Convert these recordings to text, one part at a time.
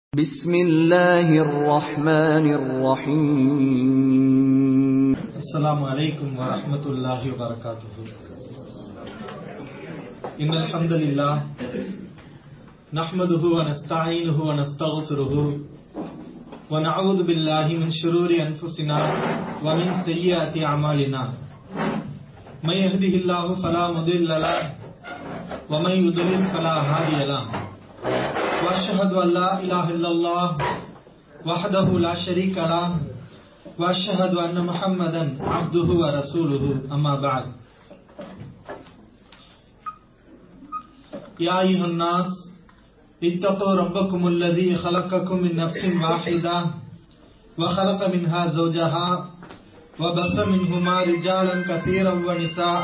بسم الله الرحمن الرحيم السلام عليكم ورحمة الله وبركاته إن الحمد لله نحمده ونستعينه ونستغفره ونعوذ بالله من شرور أنفسنا ومن سيئات أعمالنا من يهده الله فلا مضل له ومن يضلل فلا هادي له وأشهد أن لا إله إلا الله وحده لا شريك له واشهد ان محمدا عبده ورسوله اما بعد يا ايها الناس اتقوا ربكم الذي خلقكم من نفس واحده وخلق منها زوجها وبث منهما رجالا كثيرا ونساء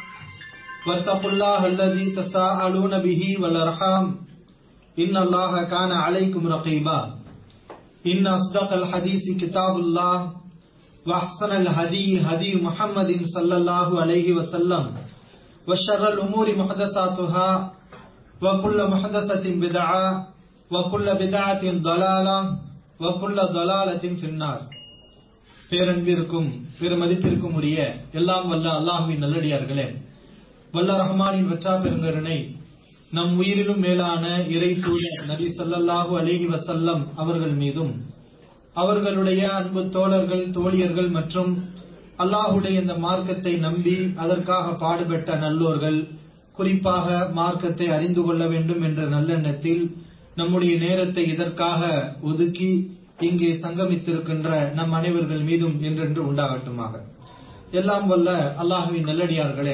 واتقوا الله الذي تساءلون به والارحام ان الله كان عليكم رقيبا إن أصدق الحديث كتاب الله وأحسن الهدي هدي محمد صلى الله عليه وسلم وشر الأمور محدثاتها وكل محدثة بدعة وكل بدعة ضلالة وكل ضلالة في النار பேரன்பிற்கும் பெருமதிப்பிற்கும் உரிய எல்லாம் வல்ல அல்லாஹுவின் நல்லடியார்களே வல்ல ரஹ்மானின் வெற்றா பெருங்கருணை நம் உயிரிலும் மேலான இறை தூதர் நபி ஸல்லல்லாஹு அலைஹி வஸல்லம் அவர்கள் மீதும் அவர்களுடைய அன்பு தோழர்கள் தோழியர்கள் மற்றும் அல்லாஹுடைய இந்த மார்க்கத்தை நம்பி அதற்காக பாடுபட்ட நல்லோர்கள் குறிப்பாக மார்க்கத்தை அறிந்து கொள்ள வேண்டும் என்ற நல்லெண்ணத்தில் நம்முடைய நேரத்தை இதற்காக ஒதுக்கி இங்கே சங்கமித்திருக்கின்ற நம் அனைவர்கள் மீதும் என்றென்று உண்டாகட்டுமாக எல்லாம் வல்ல அல்லாஹுவின் நல்லடியார்களே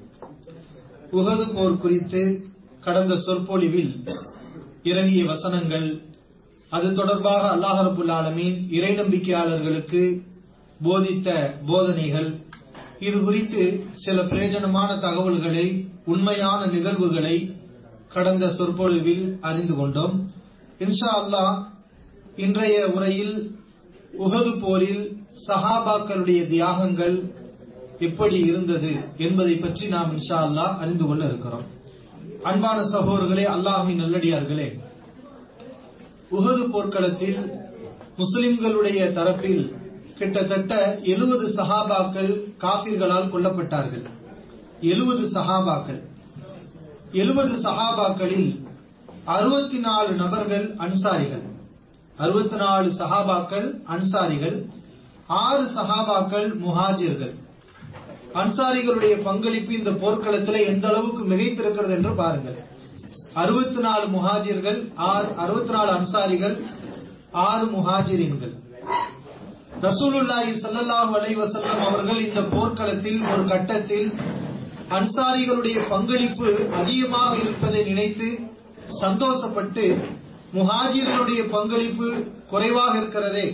உகது போர் குறித்து கடந்த சொற்பொழிவில் இறங்கிய வசனங்கள் அது தொடர்பாக அல்லாஹ் ரபுல் ஆலமீன் இறை நம்பிக்கையாளர்களுக்கு போதித்த போதனைகள் இது குறித்து சில பிரயோஜனமான தகவல்களை உண்மையான நிகழ்வுகளை கடந்த சொற்பொழிவில் அறிந்து கொண்டோம் இன்ஷா அல்லாஹ் இன்றைய உரையில் உகது போரில் சஹாபாக்களுடைய தியாகங்கள் எப்படி இருந்தது என்பதை பற்றி நாம் இன்ஷா அல்லாஹ் அறிந்து கொள்ள இருக்கிறோம் அன்பான சகோதரர்களே அல்லாஹின் நல்லடியார்களே உகது போர்க்களத்தில் முஸ்லிம்களுடைய தரப்பில் கிட்டத்தட்ட எழுபது சஹாபாக்கள் காபிர்களால் கொல்லப்பட்டார்கள் எழுபது சஹாபாக்கள் எழுபது சஹாபாக்களில் அறுபத்தி நாலு நபர்கள் அன்சாரிகள் அறுபத்தி நாலு சஹாபாக்கள் அன்சாரிகள் ஆறு சஹாபாக்கள் முஹாஜிர்கள் அன்சாரிகளுடைய பங்களிப்பு இந்த போர்க்களத்தில் எந்த அளவுக்கு மிகைத்திருக்கிறது என்று பாருங்கள் அறுபத்தி நாலு முஹாஜிர்கள் அறுபத்தி நாலு அன்சாரிகள் ஆறு முஹாஜிரின்கள் ரசூலுல்லாஹி சல்லல்லாஹு அலைஹி வஸல்லம் அவர்கள் இந்த போர்க்களத்தில் ஒரு கட்டத்தில் அன்சாரிகளுடைய பங்களிப்பு அதிகமாக இருப்பதை நினைத்து சந்தோஷப்பட்டு முஹாஜிர்களுடைய பங்களிப்பு குறைவாக இருக்கிறதே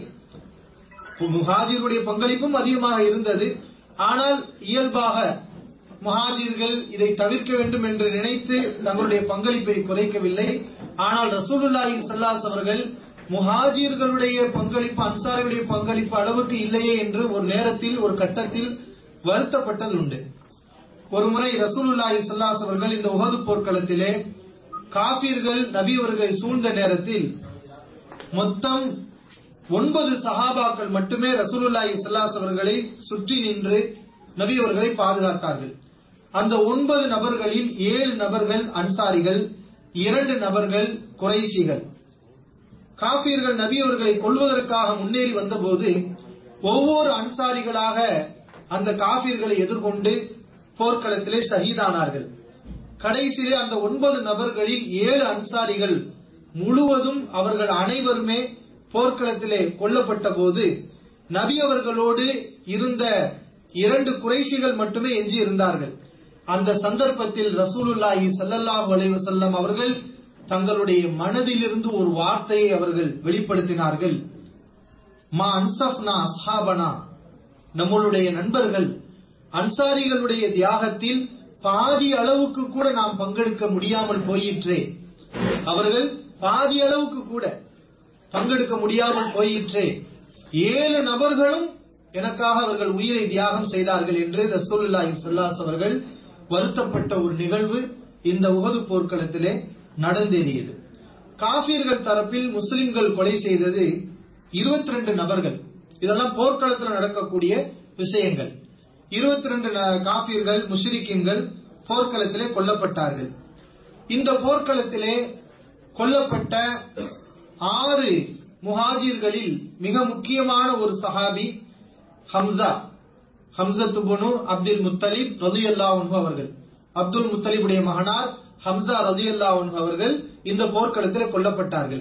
முஹாஜிர்களுடைய பங்களிப்பும் அதிகமாக இருந்தது ஆனால் இயல்பாக முஹாஜிர்கள் இதை தவிர்க்க வேண்டும் என்று நினைத்து தங்களுடைய பங்களிப்பை குறைக்கவில்லை ஆனால் ரசூலுல்லாஹி சல்லாஸ் அவர்கள் முஹாஜிர்களுடைய பங்களிப்பு அன்சாரிகளுடைய பங்களிப்பு அளவுக்கு இல்லையே என்று ஒரு நேரத்தில் ஒரு கட்டத்தில் வருத்தப்பட்டது உண்டு ஒரு முறை ரசூலுல்லாஹி சல்லாஸ் அவர்கள் இந்த உகது போர்க்களத்திலே காபீர்கள் நபி அவர்களை சூழ்ந்த நேரத்தில் மொத்தம் ஒன்பது சஹாபாக்கள் மட்டுமே ரசூலுல்லாஹி சல்லாஸ் அவர்களை சுற்றி நின்று நபி அவர்களை பாதுகாத்தார்கள் அந்த ஒன்பது நபர்களில் ஏழு நபர்கள் அன்சாரிகள் இரண்டு நபர்கள் குறைசிகள் காபீர்கள் நபி அவர்களை கொள்வதற்காக முன்னேறி வந்தபோது ஒவ்வொரு அன்சாரிகளாக அந்த காபீர்களை எதிர்கொண்டு போர்க்களத்திலே ஷஹீதானார்கள் கடைசியிலே அந்த ஒன்பது நபர்களில் ஏழு அன்சாரிகள் முழுவதும் அவர்கள் அனைவருமே போர்க்களத்திலே கொல்லப்பட்ட போது நபி அவர்களோடு இருந்த இரண்டு குறைசிகள் மட்டுமே எஞ்சி இருந்தார்கள் அந்த சந்தர்ப்பத்தில் ரசூலுல்லாஹி சல்லல்லாஹு அலைஹி வஸல்லம் அவர்கள் தங்களுடைய மனதிலிருந்து ஒரு வார்த்தையை அவர்கள் வெளிப்படுத்தினார்கள் மா அன்சப்னா அஸ்ஹாபனா நம்மளுடைய நண்பர்கள் அன்சாரிகளுடைய தியாகத்தில் பாதி அளவுக்கு கூட நாம் பங்கெடுக்க முடியாமல் போயிற்றே அவர்கள் பாதி அளவுக்கு கூட பங்கெடுக்க முடியாமல் போயிற்றே ஏழு நபர்களும் எனக்காக அவர்கள் உயிரை தியாகம் செய்தார்கள் என்று ரசூலுல்லாஹி ஸல்லல்லாஹு அவர்கள் வருத்தப்பட்ட ஒரு நிகழ்வு இந்த உகது போர்க்களத்திலே நடந்தேறியது காஃபிர்கள் தரப்பில் முஸ்லிம்கள் கொலை செய்தது 22 நபர்கள் இதெல்லாம் போர்க்களத்தில் நடக்கக்கூடிய விஷயங்கள் 22 ந- காஃபிர்கள் முஷ்ரிக்கீன்கள் போர்க்களத்திலே கொல்லப்பட்டார்கள் இந்த போர்க்களத்திலே கொல்லப்பட்ட ஆறு முஹாஜிர்களில் மிக முக்கியமான ஒரு சஹாபி ஹம்சா ஹம்சத்து புனு அப்துல் முத்தலிப் ரலியல்லாஹு அன்ஹு அவர்கள் அப்துல் முத்தலிபுடைய மகனார் ஹம்சா ரலியல்லாஹு அன்ஹு அவர்கள் இந்த போர்க்களத்தில் கொல்லப்பட்டார்கள்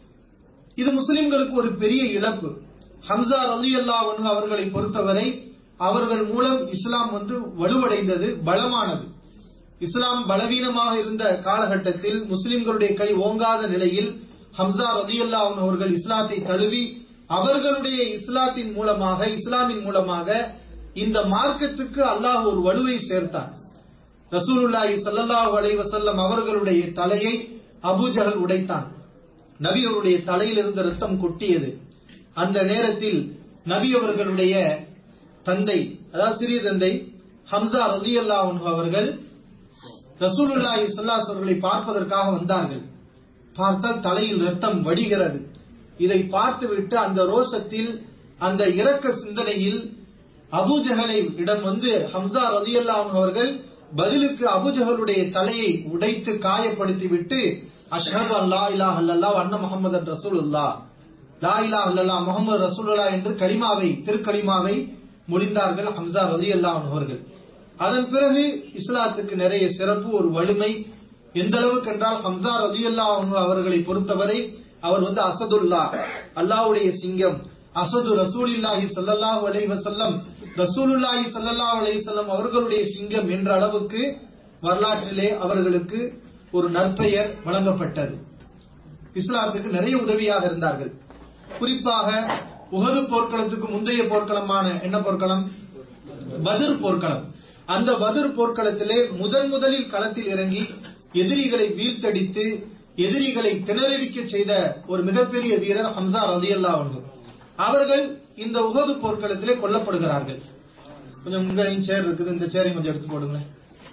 இது முஸ்லிம்களுக்கு ஒரு பெரிய இழப்பு ஹம்சா ரலியல்லாஹு அன்ஹு அவர்களை பொறுத்தவரை அவர்கள் மூலம் இஸ்லாம் வந்து வலுவடைந்தது பலமானது இஸ்லாம் பலவீனமாக இருந்த காலகட்டத்தில் முஸ்லிம்களுடைய கை ஓங்காத நிலையில் ஹம்சா ரலியல்லாஹு அன்ஹு அவர்கள் இஸ்லாத்தை தழுவி அவர்களுடைய இஸ்லாத்தின் மூலமாக இஸ்லாமின் மூலமாக இந்த மார்க்கத்துக்கு அல்லாஹ் ஒரு வலுவை சேர்த்தான் ரசூலுல்லாஹி ஸல்லல்லாஹு அலைஹி வஸல்லம் அவர்களுடைய தலையை அபூஜஹல் உடைத்தான் நபி அவருடைய தலையில் இருந்த ரத்தம் கொட்டியது அந்த நேரத்தில் நபி அவர்களுடைய தந்தை அதாவது சிறிய தந்தை ஹம்சா ரலியல்லாஹு அன்ஹு அவர்கள் ரசூலுல்லாஹி ஸல்லல்லாஹு அலைஹி அவர்களை பார்ப்பதற்காக வந்தார்கள் பார்த்தால் தலையில் ரத்தம் வடிகிறது இதை பார்த்துவிட்டு அந்த ரோஷத்தில் அந்த இரக்க சிந்தனையில் அபூஜஹலை இடம் வந்து ஹம்சா ரலியல்லாஹு அன்ஹு அவர்கள் பதிலுக்கு அபூஜஹலுடைய தலையை உடைத்து காயப்படுத்தி விட்டு அஷ்ஹது அல்லா இலாஹ இல்லல்லாஹ் அன்ன முஹம்மதன் ரசூலுல்லாஹ் லா இலாஹ இல்லல்லாஹ் முஹம்மது ரசூலுல்லாஹ் என்று கலிமாவை திருக்கலிமாவை மொழிந்தார்கள் ஹம்சா ரலியல்லாஹு அன்ஹு அவர்கள் அதன் பிறகு இஸ்லாத்துக்கு நிறைய சிறப்பு ஒரு வலிமை எந்த அளவுக்கு என்றால் ஹம்சா ரலியல்லாஹு அன்ஹு அவர்களை பொறுத்தவரை அவர் வந்து அசதுல்லா அல்லாஹ்வுடைய சிங்கம் அசது ரசூலில்லாஹி ஸல்லல்லாஹு அலைஹி வஸல்லம் ரசூலுல்லாஹி ஸல்லல்லாஹு அலைஹி வஸல்லம் அவர்களுடைய சிங்கம் என்ற அளவுக்கு வரலாற்றிலே அவர்களுக்கு ஒரு நற்பெயர் வழங்கப்பட்டது இஸ்லாத்துக்கு நிறைய உதவியாக இருந்தார்கள் குறிப்பாக உஹது போர்க்களத்துக்கு முந்தைய போர்க்களமான என்ன போர்க்களம் பத்ர் போர்க்களம் அந்த பத்ர் போர்க்களத்திலே முதன் முதலில் களத்தில் இறங்கி எதிரிகளை வீழ்த்தடித்து எதிரிகளை திணறடிக்க செய்த ஒரு மிகப்பெரிய வீரர் ஹம்சா ரலியல்லாஹு அன்ஹு அவர்கள் இந்த உஹது போர்க்களத்திலே கொல்லப்படுகிறார்கள் கொஞ்சம் உங்களையும் சேர் இருக்குது இந்த சேரையும் கொஞ்சம் எடுத்து போடுங்களேன்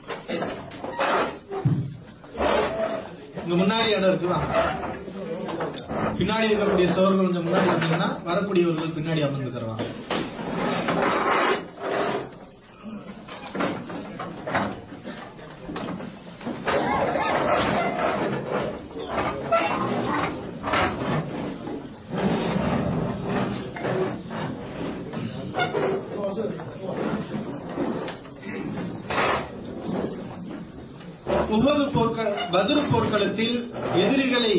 இங்க முன்னாடி இடம் இருக்குதா பின்னாடி இருக்கக்கூடிய சோர்கள் கொஞ்சம் முன்னாடி வந்தீங்கன்னா வரக்கூடியவர்கள் பின்னாடி அமர்ந்து தருவாங்க உஹது போர்க்கள பத்ர் போர்க்களத்தில் எதிரிகளை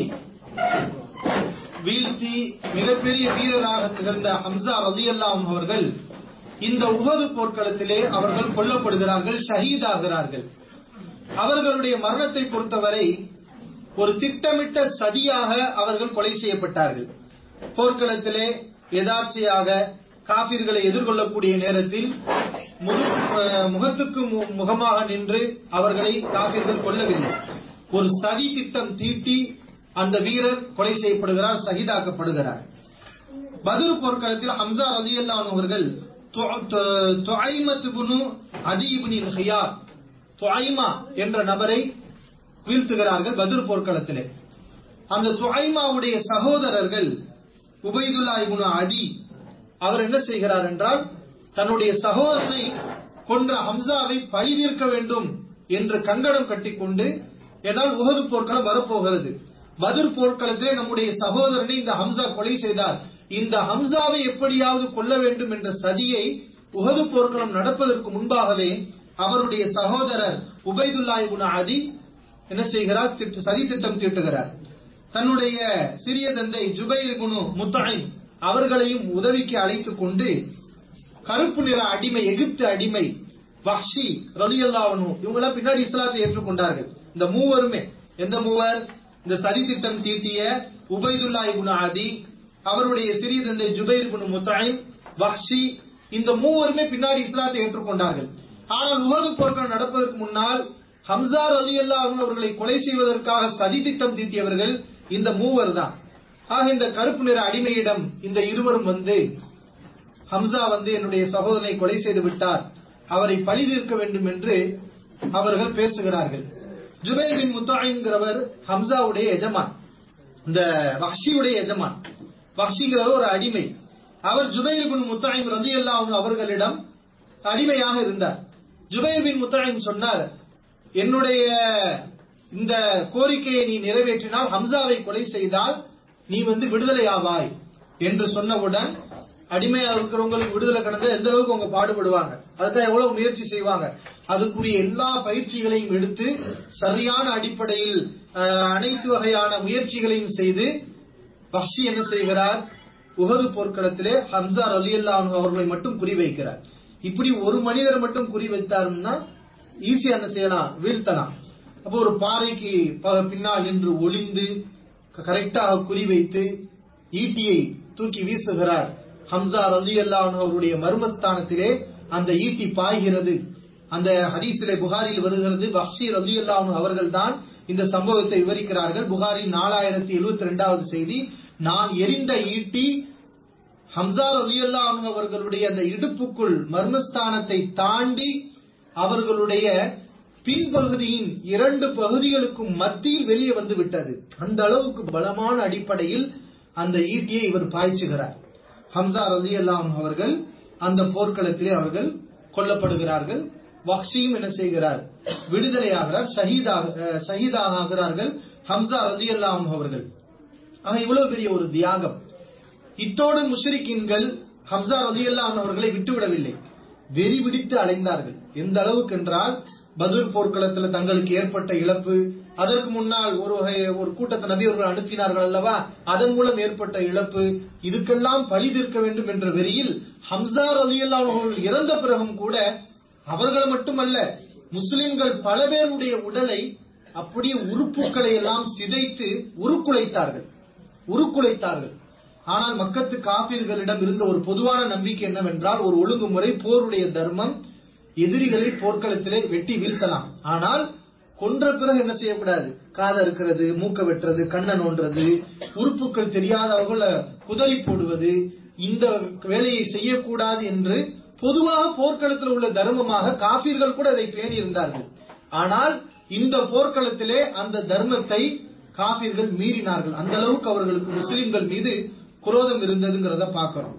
வீழ்த்தி மிகப்பெரிய வீரராக திகழ்ந்த ஹம்சா ரலியல்லாஹு அவர்கள் இந்த உஹது போர்க்களத்திலே அவர்கள் கொல்லப்படுகிறார்கள் ஷஹீதாகிறார்கள் அவர்களுடைய மரணத்தை பொறுத்தவரை ஒரு திட்டமிட்ட சதியாக அவர்கள் கொலை செய்யப்பட்டார்கள் போர்க்களத்திலே எதார்ச்சையாக காபிர்களை எதிர்கொள்ளக்கூடிய நேரத்தில் முது- அஹ் முகத்துக்கு மு- முகமாக நின்று அவர்களை காபிர்கள் கொல்லவில்லை ஒரு சதி திட்டம் தீட்டி அந்த வீரர் கொலை செய்யப்படுகிறார் சகிதாக்கப்படுகிறார் பத்ர் போர்க்களத்தில் ஹம்சா ரலியல்லாஹு அவர்கள் துஅ- து- துஐமத் இப்னு அதி இப்னு ஹியார் துஐமா என்ற நபரை வீழ்த்துகிறார்கள் பத்ர் போர்க்களத்திலே அந்த துஐமாவுடைய சகோதரர்கள் உபைதுல்லா இப்னு அதி அவர் என்ன செய்கிறார் என்றால் தன்னுடைய சகோதரனை கொன்ற ஹம்சாவை பழி தீர்க்க வேண்டும் என்று கங்கணம் கட்டிக்கொண்டு என்னால் உகது போர்க்களம் வரப்போகிறது பத்ர் போர்க்களத்திலே நம்முடைய சகோதரனை இந்த ஹம்சா கொலை செய்தார் இந்த ஹம்சாவை எப்படியாவது கொல்ல வேண்டும் என்ற சதியை உகது போர்க்களம் நடப்பதற்கு முன்பாகவே அவருடைய சகோதரர் உபைதுல்லா இப்னு அதி என்ன செய்கிறார் திட்டு- சதி திட்டம் தீட்டுகிறார் தன்னுடைய சிறிய தந்தை ஜுபைர் குனு முத்தாயிம் அவர்களையும் உதவிக்கு அழைத்துக் கொண்டு கருப்பு நிற அடிமை எகிப்து அடிமை வஹ்ஷி ரலியல்லாஹு இவங்கெல்லாம் பின்னாடி இஸ்லாத்தை ஏற்றுக்கொண்டார்கள் இந்த மூவருமே எந்த மூவர் இந்த சதி திட்டம் தீட்டிய உபைதுல்லா இப்னு ஆதி அவருடைய சிறிய தந்தை ஜுபைர் இப்னு முத்தாயிம் வஹ்ஷி இந்த மூவருமே பின்னாடி இஸ்லாத்தை ஏற்றுக்கொண்டார்கள் ஆனால் உஹது போர்கள் நடப்பதற்கு முன்னால் ஹம்சா ரலியல்லாஹு அன்ஹு அவர்களை கொலை செய்வதற்காக சதி திட்டம் தீட்டியவர்கள் இந்த மூவர் தான் ஆக இந்த கருப்பு நிற அடிமையிடம் இந்த இருவரும் வந்து ஹம்சா வந்து என்னுடைய சகோதரனை கொலை செய்து விட்டார் அவரை பழி தீர்க்க வேண்டும் என்று அவர்கள் பேசுகிறார்கள் ஜுபைர் பின் முத்தாயின்கிறவர் ஹம்சாவுடைய எஜமான் இந்த வஹ்ஷியுடைய எஜமான் வஹ்ஷிங்கிறது ஒரு அடிமை அவர் ஜுபைர் பின் முத்தாயிம் ரலியல்லாஹு அவர்களிடம் அடிமையாக இருந்தார் ஜுபைர் பின் முத்தாயிம் சொன்னார் என்னுடைய இந்த கோரிக்கையை நீ நிறைவேற்றினால் ஹம்சாவை கொலை செய்தால் நீ வந்து விடுதலை ஆவாய் என்று சொன்னவுடன் அடிமையா இருக்கிறவங்களுக்கு விடுதலை கடந்த எந்த அளவுக்கு அவங்க பாடுபடுவாங்க அதுக்காக எவ்வளவு முயற்சி செய்வாங்க அதுக்குரிய எல்லா பயிற்சிகளையும் எடுத்து சரியான அடிப்படையில் அஹ், அனைத்து வகையான முயற்சிகளையும் செய்து வஹ்ஷி என்ன செய்கிறார் உகது போர்க்களத்திலே ஹம்சா ரலியல்லா அவர்களை மட்டும் குறிவைக்கிறார் இப்படி ஒரு மனிதர் மட்டும் குறி வைத்தாருன்னா ஈஸியா என்ன செய்யலாம் வீழ்த்தலாம் அப்போ ஒரு பாறைக்கு ப- பின்னால் நின்று ஒளிந்து க- கரெக்டாக குறிவைத்து ஈட்டியை தூக்கி வீசுகிறார் ஹம்சா ரலியல்லா அவருடைய மர்மஸ்தானத்திலே அந்த ஈட்டி பாய்கிறது அந்த ஹதீஸிலே புகாரில் வருகிறது வஹ்ஷி ரலியல்லா அவர்கள் தான் இந்த சம்பவத்தை விவரிக்கிறார்கள் புகாரில் நாலாயிரத்தி எழுபத்தி ரெண்டாவது செய்தி நான் எரிந்த ஈட்டி ஹம்சா ரலியல்லா அவர்களுடைய அந்த இடுப்புக்குள் மர்மஸ்தானத்தை தாண்டி அவர்களுடைய பின்பகுதியின் இரண்டு பகுதிகளுக்கும் மத்தியில் வெளியே வந்து விட்டது அந்த அளவுக்கு பலமான அடிப்படையில் அந்த ஈட்டியை இவர் பாய்ச்சுகிறார் ஹம்சா ரலியல்லா அவர்கள் அந்த போர்க்களத்திலே அவர்கள் கொல்லப்படுகிறார்கள் வஹ்ஷியும் என்ன செய்கிறார் விடுதலையாகிறார் ஷஹீதாக அஹ், ஷஹீதாக ஆகிறார்கள் ஹம்சா ரலியல்லா அவர்கள் ஆக இவ்வளவு பெரிய ஒரு தியாகம் இத்தோடு முஷ்ரிக்கின்கள் ஹம்சா ரலியல்லாஹு அவர்களை விட்டுவிடவில்லை வெறி பிடித்து அலைந்தார்கள் எந்த அளவுக்கு என்றால் பதுர் போர்க்களத்துல தங்களுக்கு ஏற்பட்ட இழப்பு அதற்கு முன்னால் ஒரு வகை ஒரு கூட்டத்தை நபி அவர்கள் அனுப்பினார்கள் அல்லவா அதன் மூலம் ஏற்பட்ட இழப்பு இதுக்கெல்லாம் பழி தீர்க்க வேண்டும் என்ற வெறியில் ஹம்சா ரலியல்லாஹு அவர்கள் இறந்த பிறகும் கூட அவர்கள் மட்டுமல்ல முஸ்லிம்கள் பல பேருடைய உடலை அப்படியே உறுப்புகளை எல்லாம் சிதைத்து உருக்குலைத்தார்கள் உருக்குலைத்தார்கள் ஆனால் மக்கத்து காபிர்களிடம் இருந்த ஒரு பொதுவான நம்பிக்கை என்னவென்றால் ஒரு ஒழுங்குமுறை போருடைய தர்மம் எதிரிகளை போர்க்களத்திலே வெட்டி வீழ்த்தலாம் ஆனால் கொன்ற பிறகு என்ன செய்யக்கூடாது காதை இருக்கிறது மூக்க வெட்டுறது கண்ணை நோண்டுறது உறுப்புகள் தெரியாதவர்கள குதறி போடுவது இந்த வேலையை செய்யக்கூடாது என்று பொதுவாக போர்க்களத்தில் உள்ள தர்மமாக காபீர்கள் கூட அதை பேணி இருந்தார்கள் ஆனால் இந்த போர்க்களத்திலே அந்த தர்மத்தை காபீர்கள் மீறினார்கள் அந்த அளவுக்கு அவர்களுக்கு முஸ்லிம்கள் மீது குரோதம் இருந்ததுங்கிறத பார்க்கிறோம்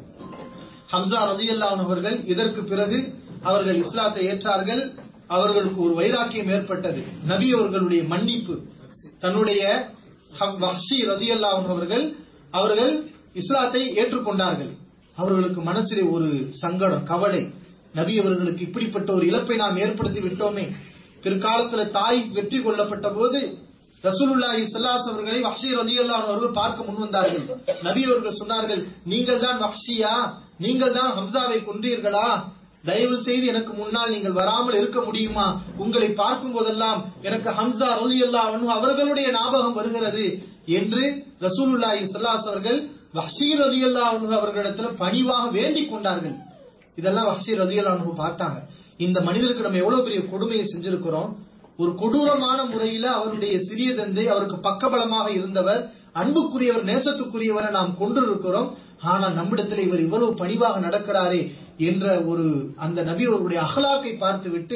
ஹம்சா ரலியல்லாஹு அவர்கள் இதற்கு பிறகு அவர்கள் இஸ்லாத்தை ஏற்றார்கள் அவர்களுக்கு ஒரு வைராக்கியம் ஏற்பட்டது நபி அவர்களுடைய மன்னிப்பு தன்னுடைய ஹம்- வஹ்ஷி ரலியல்லாஹு அவர்கள் அவர்கள் இஸ்லாத்தை ஏற்றுக்கொண்டார்கள் அவர்களுக்கு மனசிலே ஒரு சங்கடம் கவலை நபி அவர்களுக்கு இப்படிப்பட்ட ஒரு இழப்பை நாம் ஏற்படுத்தி விட்டோமே பிற்காலத்துல தாய் வெற்றி கொள்ளப்பட்ட போது ரசூலுல்லாஹி ஸல்லல்லாஹு அவர்களை வஹ்ஷி ரலியல்லாஹு அவர்கள் பார்க்க முன் வந்தார்கள் நபி அவர்கள் சொன்னார்கள் நீங்கள் தான் வஹ்ஷியா நீங்கள் தான் ஹம்சாவை கொன்றீர்களா தயவு செய்து எனக்கு முன்னால் நீங்கள் வராமல் இருக்க முடியுமா உங்களை பார்க்கும் போதெல்லாம் எனக்கு ஹம்சா ரலியல்லாஹு அன்ஹு அவர்களுடைய ஞாபகம் வருகிறது என்று ரசூலுல்லாஹி ஸல்லல்லாஹு அவர்கள் வஹ்ஷி ரலியல்லாஹு அன்ஹு அவர்களிடத்துல பணிவாக வேண்டிக் கொண்டார்கள் இதெல்லாம் வஹ்ஷி ரலியல்லாஹு அன்ஹு பார்த்தாங்க இந்த மனிதருக்கு நம்ம எவ்வளவு பெரிய கொடுமையை செஞ்சிருக்கிறோம் ஒரு கொடூரமான முறையில அவருடைய சிறிய தந்தை அவருக்கு பக்கபலமாக இருந்தவர் அன்புக்குரியவர் நேசத்துக்குரியவரை நாம் கொண்டிருக்கிறோம் ஆனால் நம்மிடத்தில் இவர் இவ்வளவு பணிவாக நடக்கிறாரே என்ற ஒரு அந்த நபி அவருடைய அகலாக்கை பார்த்துவிட்டு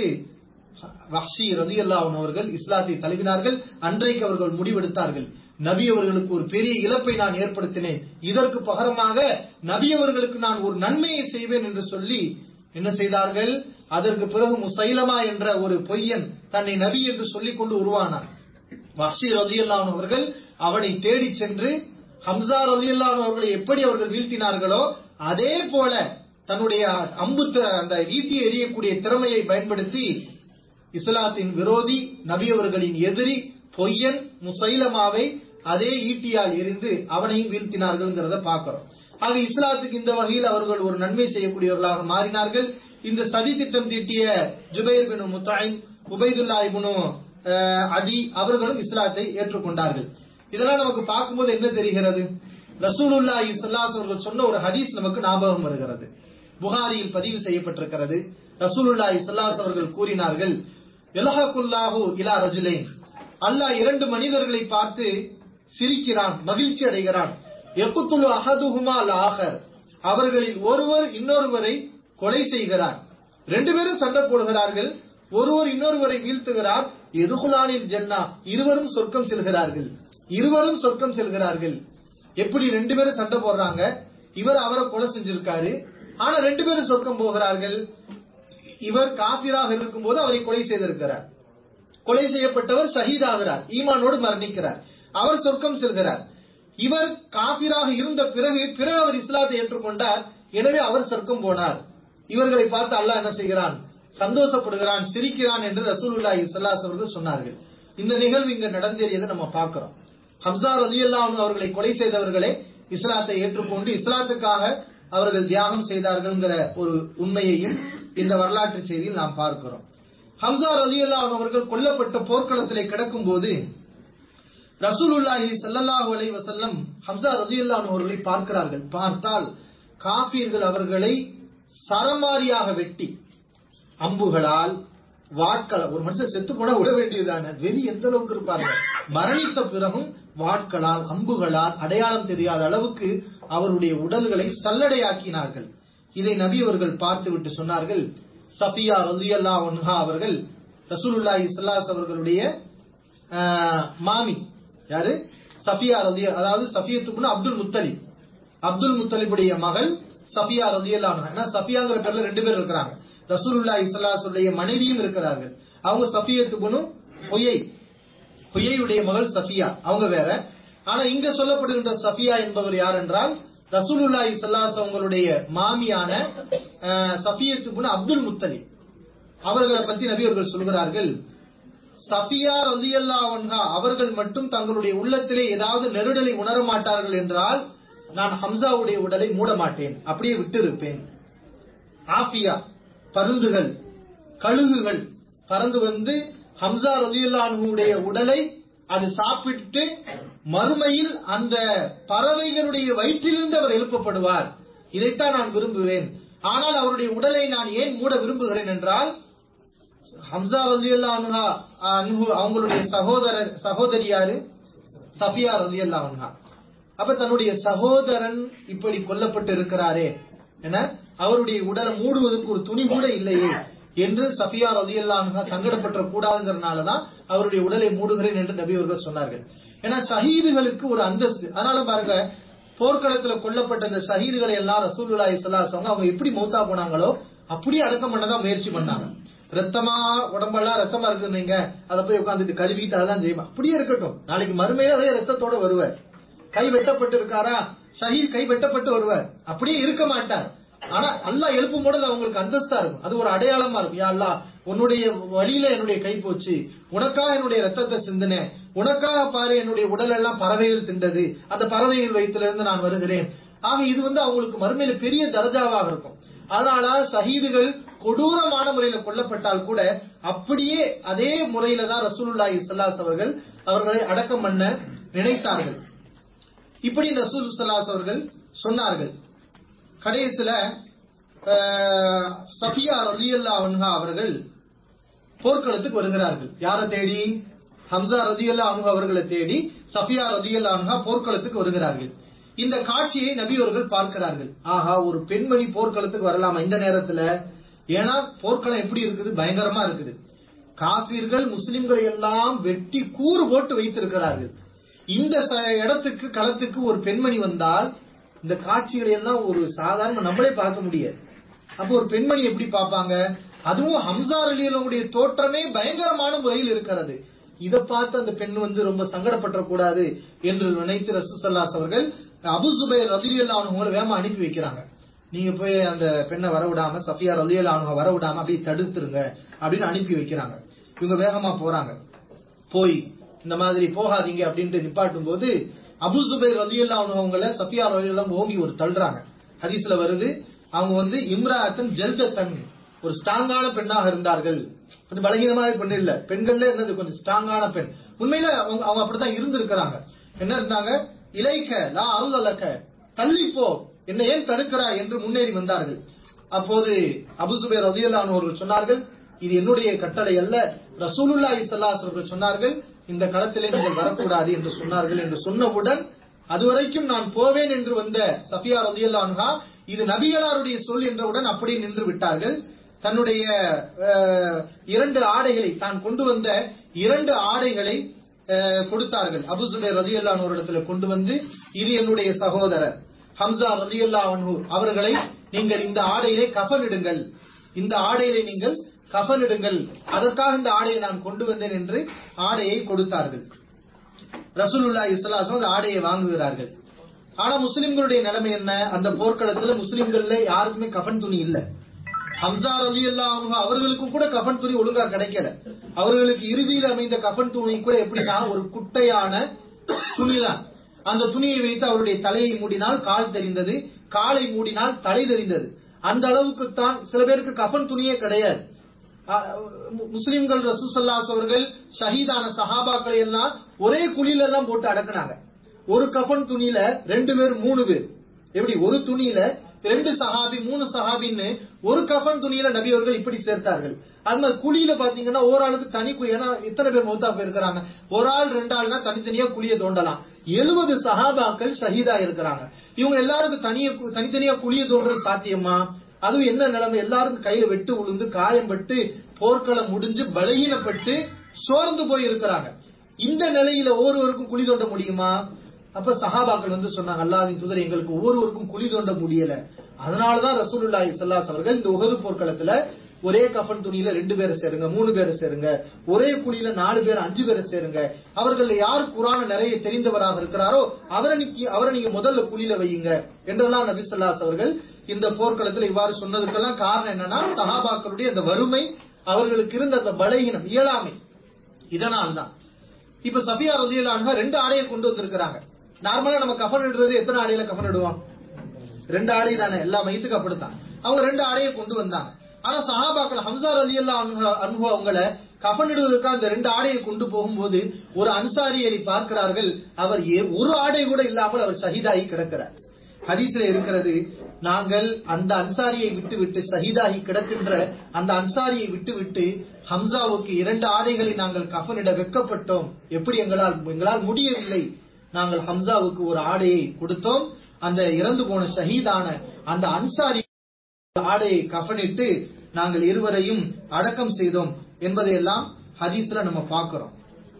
வஹ்ஷி ரலியல்லாஹு அவர்கள் இஸ்லாத்தை தழுவினார்கள் அன்றைக்கு அவர்கள் முடிவெடுத்தார்கள் நபி அவர்களுக்கு ஒரு பெரிய இழப்பை நான் ஏற்படுத்தினேன் இதற்கு பகரமாக நபி அவர்களுக்கு நான் ஒரு நன்மையை செய்வேன் என்று சொல்லி என்ன செய்தார்கள் அதற்கு பிறகு முசைலமா என்ற ஒரு பொய்யன் தன்னை நபி என்று சொல்லிக் கொண்டு உருவானார் வஹ்ஷி ரலியல்லாஹு அவர்கள் அவனை தேடி சென்று ஹம்சா ரலியல்லாஹு அவர்களை எப்படி அவர்கள் வீழ்த்தினார்களோ அதே போல தன்னுடைய அம்பு தி- அந்த ஈட்டி எறியக்கூடிய திறமையை பயன்படுத்தி இஸ்லாத்தின் விரோதி நபி அவர்களின் எதிரி பொய்யன் முசைலமாவை அதே ஈட்டியால் எரிந்து அவனையும் வீழ்த்தினார்கள்ங்கிறத பார்க்கிறோம் ஆக இஸ்லாத்துக்கு இந்த வகையில் அவர்கள் ஒரு நன்மை செய்யக்கூடியவர்களாக மாறினார்கள் இந்த சதி திட்டம் தீட்டிய ஜுபைர் பின் முத்தாயின் உபைதுல்லா இப்னு அஹ், அதி அவர்களும் இஸ்லாத்தை ஏற்றுக்கொண்டார்கள் இதெல்லாம் நமக்கு பார்க்கும்போது என்ன தெரிகிறது ரசூலுல்லாஹி ஸல்லல்லாஹு அலைஹி அவர்கள் சொன்ன ஒரு ஹதீஸ் நமக்கு ஞாபகம் வருகிறது புகாரியில் பதிவு செய்யப்பட்டிருக்கிறது ரசூலுல்லாஹி ஸல்லல்லாஹு அலைஹி அவர்கள் கூறினார்கள் எலஹகுல்லாஹு இலா ரஜுலைன் அல்லாஹ் இரண்டு மனிதர்களை பார்த்து சிரிக்கிறான் மகிழ்ச்சி அடைகிறான் எக்குத்துலு அஹதுஹுமா ஆகர் அவர்களில் ஒருவர் இன்னொருவரை கொலை செய்கிறார் ரெண்டு பேரும் சண்டை போடுகிறார்கள் ஒருவர் இன்னொருவரை வீழ்த்துகிறார் எதுகுலானில் ஜன்னா இருவரும் சொர்க்கம் செல்கிறார்கள் இருவரும் சொர்க்கம் செல்கிறார்கள் எப்படி ரெண்டு பேரும் சண்டை போடுறாங்க இவர் அவரை கொலை செஞ்சிருக்காரு ஆனா ரெண்டு பேரும் சொர்க்கம் போகிறார்கள் இவர் காபிராக இருக்கும்போது அவரை கொலை செய்திருக்கிறார் கொலை செய்யப்பட்டவர் ஷஹீதாகிறார் ஈமானோடு மரணிக்கிறார் அவர் சொர்க்கம் செல்கிறார் இவர் காபிராக இருந்த பிறகு பிறகு அவர் இஸ்லாத்தை ஏற்றுக்கொண்டார் எனவே அவர் சொர்க்கம் போனார் இவர்களை பார்த்து அல்லாஹ் என்ன செய்கிறான் சந்தோஷப்படுகிறான் சிரிக்கிறான் என்று ரசூலுல்லாஹி ஸல்லல்லாஹு அவர்கள் சொன்னார்கள் இந்த நிகழ்வு இங்க நடந்தேறியதை நம்ம பார்க்கிறோம் ஹம்சா ரலியல்லாஹு அவர்களை கொலை செய்தவர்களே இஸ்லாத்தை ஏற்றுக்கொண்டு இஸ்லாத்துக்காக அவர்கள் தியாகம் செய்தார்கள்ங்கிற ஒரு உண்மையையும் இந்த வரலாற்று செய்தியில் நாம் பார்க்கிறோம் ஹம்சா ரலியல்லாஹு அவர்கள் கொல்லப்பட்ட போர்க்களத்திலே கிடக்கும் போது ரசூலுல்லாஹி ஸல்லல்லாஹு அலைஹி வஸல்லம் ஹம்சா ரலியல்லாஹு அவர்களை பார்க்கிறார்கள் பார்த்தால் காபீர்கள் அவர்களை சரமாரியாக வெட்டி அம்புகளால் வாட்கள் ஒரு மனுஷன் செத்து போனா விட வேண்டியதான வெளி எந்த அளவுக்கு இருப்பாங்க மரணித்த பிறகும் வாட்களால் அம்புகளால் அடையாளம் தெரியாத அளவுக்கு அவருடைய உடல்களை சல்லடையாக்கினார்கள் இதை நபி அவர்கள் பார்த்துவிட்டு சொன்னார்கள் சஃபியா ரலியல்லா ஒன்ஹா அவர்கள் ரசூலுல்லாஹி ஸல்லல்லாஹு அவர்களுடைய ஆஹ், மாமி யாரு சஃபியா ரலிய அதாவது சஃபியத்துக்குன்னு அப்துல் முத்தலிப் அப்துல் முத்தலிபுடைய மகள் சஃபியா ரலியல்லா அன்ஹா ஏன்னா சஃபியாங்கிற பேர்ல ரெண்டு பேர் இருக்கிறாங்க ரசூலுல்லாஹி ஸல்லல்லாஹு அலைஹி மனைவியும் இருக்கிறார்கள் அவங்க சஃபியத்துக்குன்னு பொய்யை பொய்யுடைய மகள் சஃபியா அவங்க வேற ஆனா இங்க சொல்லப்படுகின்ற சஃபியா என்பவர் யார் என்றால் ரசூலுல்லாஹி ஸல்லல்லாஹு அலைஹி அவங்களுடைய மாமியான அஹ், சஃபியத்துக்குன்னு அப்துல் முத்தலிப் அவர்களை பத்தி நபி அவர்கள் சொல்கிறார்கள் சஃபியா ரலியல்லாஹு அன்ஹா அவர்கள் மட்டும் தங்களுடைய உள்ளத்திலே ஏதாவது நெருடலை உணர மாட்டார்கள் என்றால் நான் ஹம்சாவுடைய உடலை மூட மாட்டேன் அப்படியே விட்டு இருப்பேன் ஆஃபியா பருந்துகள் கழுகுகள் பறந்து வந்து ஹம்சா ரலியல்லாஹுடைய உடலை அது சாப்பிட்டு மறுமையில் அந்த பறவைகளுடைய வயிற்றிலிருந்து அவர் எழுப்பப்படுவார் இதைத்தான் நான் விரும்புவேன் ஆனால் அவருடைய உடலை நான் ஏன் மூட விரும்புகிறேன் என்றால் ஹம்சா ரலியல்லாஹு அன்ஹு அவங்களுடைய சகோதரர் சகோதரி யாரு சஃபியா ரலியல்லாஹு அன்ஹா அப்ப தன்னுடைய சகோதரன் இப்படி கொல்லப்பட்டு இருக்கிறாரே என அவருடைய உடலை மூடுவதற்கு ஒரு துணி கூட இல்லையே என்று சஃபியா ரலியல்லாஹு அன்ஹா சங்கடப்பட்ட கூடாதுங்கிறனாலதான் அவருடைய உடலை மூடுகிறேன் என்று நபி அவர்கள் சொன்னார்கள் ஏன்னா ஷஹீதுகளுக்கு ஒரு அந்தஸ்து அதனால பாருங்க போர்க்களத்துல கொல்லப்பட்ட இந்த ஷஹீதுகளை எல்லாம் ரசூலுல்லாஹி ஸல்லல்லாஹு அலைஹி வஸல்லம் அவங்க எப்படி மௌத்தா போனாங்களோ அப்படியே அடக்கம் பண்ணதான் முயற்சி பண்ணாங்க ரத்தமா உடம்பெல்லாம் ரத்தமா இருக்குன்னீங்க அதை போய் உட்காந்துட்டு கழுவிட்டு அதெல்லாம் செய்வோம் அப்படியே இருக்கட்டும் நாளைக்கு மறுமையில அதே ரத்தத்தோட வருவார் கை வெட்டப்பட்டு இருக்காரா ஷஹீத் கை வெட்டப்பட்டு வருவார் அப்படியே இருக்க மாட்டார் ஆனா அல்லாஹ் எழுப்பும் பொழுது அவங்களுக்கு அந்தஸ்தா இருக்கும் அது ஒரு அடையாளமா இருக்கும் யா அல்லாஹ் உன்னுடைய வழியில என்னுடைய கை போச்சு உனக்காக என்னுடைய ரத்தத்தை சிந்தினேன் உனக்காக பாரு என்னுடைய உடல் எல்லாம் பறவைகள் திண்டது அந்த பறவைகள் வயிற்றிலிருந்து நான் வருகிறேன் ஆக இது வந்து அவங்களுக்கு மறுமையில பெரிய தரஜாவாக இருக்கும் அதனால ஷஹீதுகள் கொடூரமான முறையில கொல்லப்பட்டால் கூட அப்படியே அதே முறையில தான் ரசூலுல்லாஹி ஸல்லல்லாஹு அவர்கள் அவர்களை அடக்கம் பண்ண நினைத்தார்கள் இப்படி ரசூல் ஸல்லல்லாஹு அவர்கள் சொன்னார்கள் கடைசியில அஹ், சஃபியா ரலியல்லாஹு அன்ஹா அவர்கள் போர்க்களத்துக்கு வருகிறார்கள் யாரை தேடி ஹம்சா ரதியல்லா அனுஹா அவர்களை தேடி சஃபியா ரதியல்லா அனுஹா போர்க்களத்துக்கு வருகிறார்கள் இந்த காட்சியை நபி அவர்கள் பார்க்கிறார்கள் ஆஹா ஒரு பெண்மணி போர்க்களத்துக்கு வரலாமா இந்த நேரத்துல ஏன்னா போர்க்களம் எப்படி இருக்குது பயங்கரமா இருக்குது காபீர்கள் முஸ்லிம்களை எல்லாம் வெட்டி கூறு போட்டு வைத்திருக்கிறார்கள் இந்த ச- இடத்துக்கு களத்துக்கு ஒரு பெண்மணி வந்தால் இந்த காட்சிகளை எல்லாம் ஒரு சாதாரண நம்மளே பார்க்க முடியாது அப்போ ஒரு பெண்மணி எப்படி பார்ப்பாங்க அதுவும் ஹம்சா அலியலுடைய தோற்றமே பயங்கரமான முறையில் இருக்கிறது இதை பார்த்து அந்த பெண் வந்து ரொம்ப சங்கடப்பட்ட கூடாது என்று நினைத்து ரசூசல்லாஸ் அவர்கள் அபு சுபைர் ரலியல்லா அவங்களை வேகமா அனுப்பி வைக்கிறாங்க நீங்க போய் அந்த பெண்ணை வர விடாம சஃபியா ரலியல்லா அவங்க வர விடாம அப்படியே தடுத்துருங்க அப்படின்னு அனுப்பி வைக்கிறாங்க இவங்க வேகமா போறாங்க போய் இந்த மாதிரி போகாதீங்க அப்படின்ட்டு நிப்பாட்டும் போது அபு சுபைர் ரலியல்லா அவங்கள சஃபியா ரலியல்லா ஓங்கி ஒரு தள்ளுறாங்க ஹதீஸ்ல வருது அவங்க வந்து இம்ராத்தன் ஜல்தத்தன் ஒரு ஸ்ட்ராங்கான பெண்ணாக இருந்தார்கள் கொஞ்சம் பலகீனமான பெண் இல்ல பெண்கள்ல இருந்தது கொஞ்சம் ஸ்ட்ராங்கான பெண் உண்மையில அவங்க அவங்க அப்படித்தான் இருந்திருக்கிறாங்க என்ன இருந்தாங்க இலைக்க லா அருளலக்க தள்ளிப்போ என்ன ஏன் தடுக்கிறாய் என்று முன்னேறி வந்தார்கள் அப்போது அபுசுபேர் ரலியல்லாஹு அவர்கள் சொன்னார்கள் இது என்னுடைய கட்டளை அல்ல ரசூலுல்லாஹி ஸல்லல்லாஹு அலைஹி அவர்கள் சொன்னார்கள் இந்த களத்திலே நீங்கள் வரக்கூடாது என்று சொன்னார்கள் என்று சொன்னவுடன் அதுவரைக்கும் நான் போவேன் என்று வந்த சஃபியா ரலியல்லாஹு அன்ஹா இது நபிகளாருடைய சொல் என்றவுடன் அப்படியே நின்று விட்டார்கள் தன்னுடைய அஹ், இரண்டு ஆடைகளை தான் கொண்டு வந்த இரண்டு ஆடைகளை அஹ், கொடுத்தார்கள் அபு சுபைர் ரலியல்லாஹு ஒரு இடத்துல கொண்டு வந்து இது என்னுடைய சகோதரர் ஹம்சா ரலியல்லாஹு அன்ஹு அவர்களை நீங்கள் இந்த ஆடையிலே கஃனிடுங்கள் இந்த ஆடையிலே நீங்கள் கஃனிடுங்கள் அதற்காக இந்த ஆடையை நான் கொண்டு வந்தேன் என்று ஆடையை கொடுத்தார்கள் ரசூலுல்லாஹி ஸல்லல்லாஹு அலைஹி வஸல்லம் அந்த ஆடையை வாங்குகிறார்கள் ஆனா முஸ்லிம்களுடைய நிலைமை என்ன அந்த போர்க்களத்துல முஸ்லிம்கள்ல யாருக்குமே கஃன் துணி இல்ல ஹம்சா அலி அவங்க அவர்களுக்கும் கூட கஃன் துணி ஒழுங்கா கிடைக்கல அவர்களுக்கு இறுதியில் அமைந்த கஃன் துணி கூட எப்படின்னா ஒரு குட்டையான துணிதான் அந்த துணியை வைத்து அவருடைய தலையை மூடினால் கால் தெரிந்தது காலை மூடினால் தலை தெரிந்தது அந்த அளவுக்கு தான் சில பேருக்கு கஃன் துணியே கிடையாது அஹ் மு- முஸ்லிம்கள் ரசூசல்லாஸ் அவர்கள் ஷஹீதான சஹாபாக்களை எல்லாம் ஒரே குழியில எல்லாம் போட்டு அடக்குனாங்க ஒரு கஃன் துணியில ரெண்டு பேர் மூணு பேர் எப்படி ஒரு துணியில ரெண்டு சஹாபி மூணு சஹாபின்னு ஒரு கஃன் துணியில நபி அவர்கள் இப்படி சேர்த்தார்கள் அந்த குழியில பாத்தீங்கன்னா ஒரு ஆளுக்கு தனி குழி ஏன்னா இத்தனை பேர் மௌத்தா போயிருக்கிறாங்க ஒரு ஆள் ரெண்டு ஆள்னா தனித்தனியா குழிய தோண்டலாம் எழுபது சஹாபாக்கள் ஷஹீதா இருக்கிறாங்க இவங்க எல்லாருக்கும் தனிய தனித்தனியா குழிய தோன்றது சாத்தியமா அதுவும் என்ன நிலைமை எல்லாருக்கும் கையில வெட்டு உளுந்து காயம் பட்டு போர்க்களம் முடிஞ்சு பலகீனப்பட்டு சோர்ந்து போய் இருக்கிறாங்க இந்த நிலையில ஒவ்வொருவருக்கும் குழி தோண்ட முடியுமா அப்ப சஹாபாக்கள் வந்து சொன்னாங்க அல்லாஹ்வின் தூதர் எங்களுக்கு ஒவ்வொருவருக்கும் குழி தோண்ட முடியல அதனாலதான் ரசூலுல்லாஹி ஸல்லல்லாஹு அவர்கள் இந்த உஹது போர்க்களத்துல ஒரே கஃன் துணியில ரெண்டு பேரை சேருங்க மூணு பேரை சேருங்க ஒரே குழியில நாலு பேர் அஞ்சு பேரை சேருங்க அவர்கள் யார் குரான நிறைய தெரிந்தவராக இருக்கிறாரோ அவரை நீக்கி- அவரை நீங்க முதல்ல குழியில வையுங்க என்றெல்லாம் நபி ஸல்லல்லாஹு அவர்கள் இந்த போர்க்களத்துல இவ்வாறு சொன்னதுக்கெல்லாம் காரணம் என்னன்னா சஹாபாக்களுடைய அந்த வறுமை அவர்களுக்கு இருந்த அந்த பலகீனம் இயலாமை இதனால்தான் இப்ப சபியா ரதியலான்ஹா ரெண்டு ஆடையை கொண்டு வந்திருக்கிறாங்க நார்மலா நம்ம கஃன் இடுறது எத்தனை ஆடையில கஃன் இடுவோம் ரெண்டு ஆடை தானே எல்லா மையத்துக்கு அப்படித்தான் அவங்க ரெண்டு ஆடையை கொண்டு வந்தாங்க ஆனா சஹாபாக்கள் ஹம்சா ரலியல்லா அன்பு அவங்கள கஃன் இடுவதற்காக அந்த ரெண்டு ஆடையை கொண்டு போகும்போது ஒரு அன்சாரியை பார்க்கிறார்கள் அவர் ஏ- ஒரு ஆடை கூட இல்லாமல் அவர் ஷஹீதாகி கிடக்கிறார் ஹதீஸ்ல இருக்கிறது நாங்கள் அந்த அன்சாரியை விட்டுவிட்டு ஷஹீதாகி கிடக்கின்ற அந்த அன்சாரியை விட்டுவிட்டு ஹம்சாவுக்கு இரண்டு ஆடைகளை நாங்கள் கஃனிட வெக்கப்பட்டோம் எப்படி எங்களால் எங்களால் முடியவில்லை நாங்கள் ஹம்சாவுக்கு ஒரு ஆடையை கொடுத்தோம் அந்த இறந்து போன ஷஹீதான அந்த அன்சாரி ஆடையை கஃனிட்டு நாங்கள் இருவரையும் அடக்கம் செய்தோம் என்பதையெல்லாம் ஹதீஸ்ல நம்ம பார்க்கிறோம்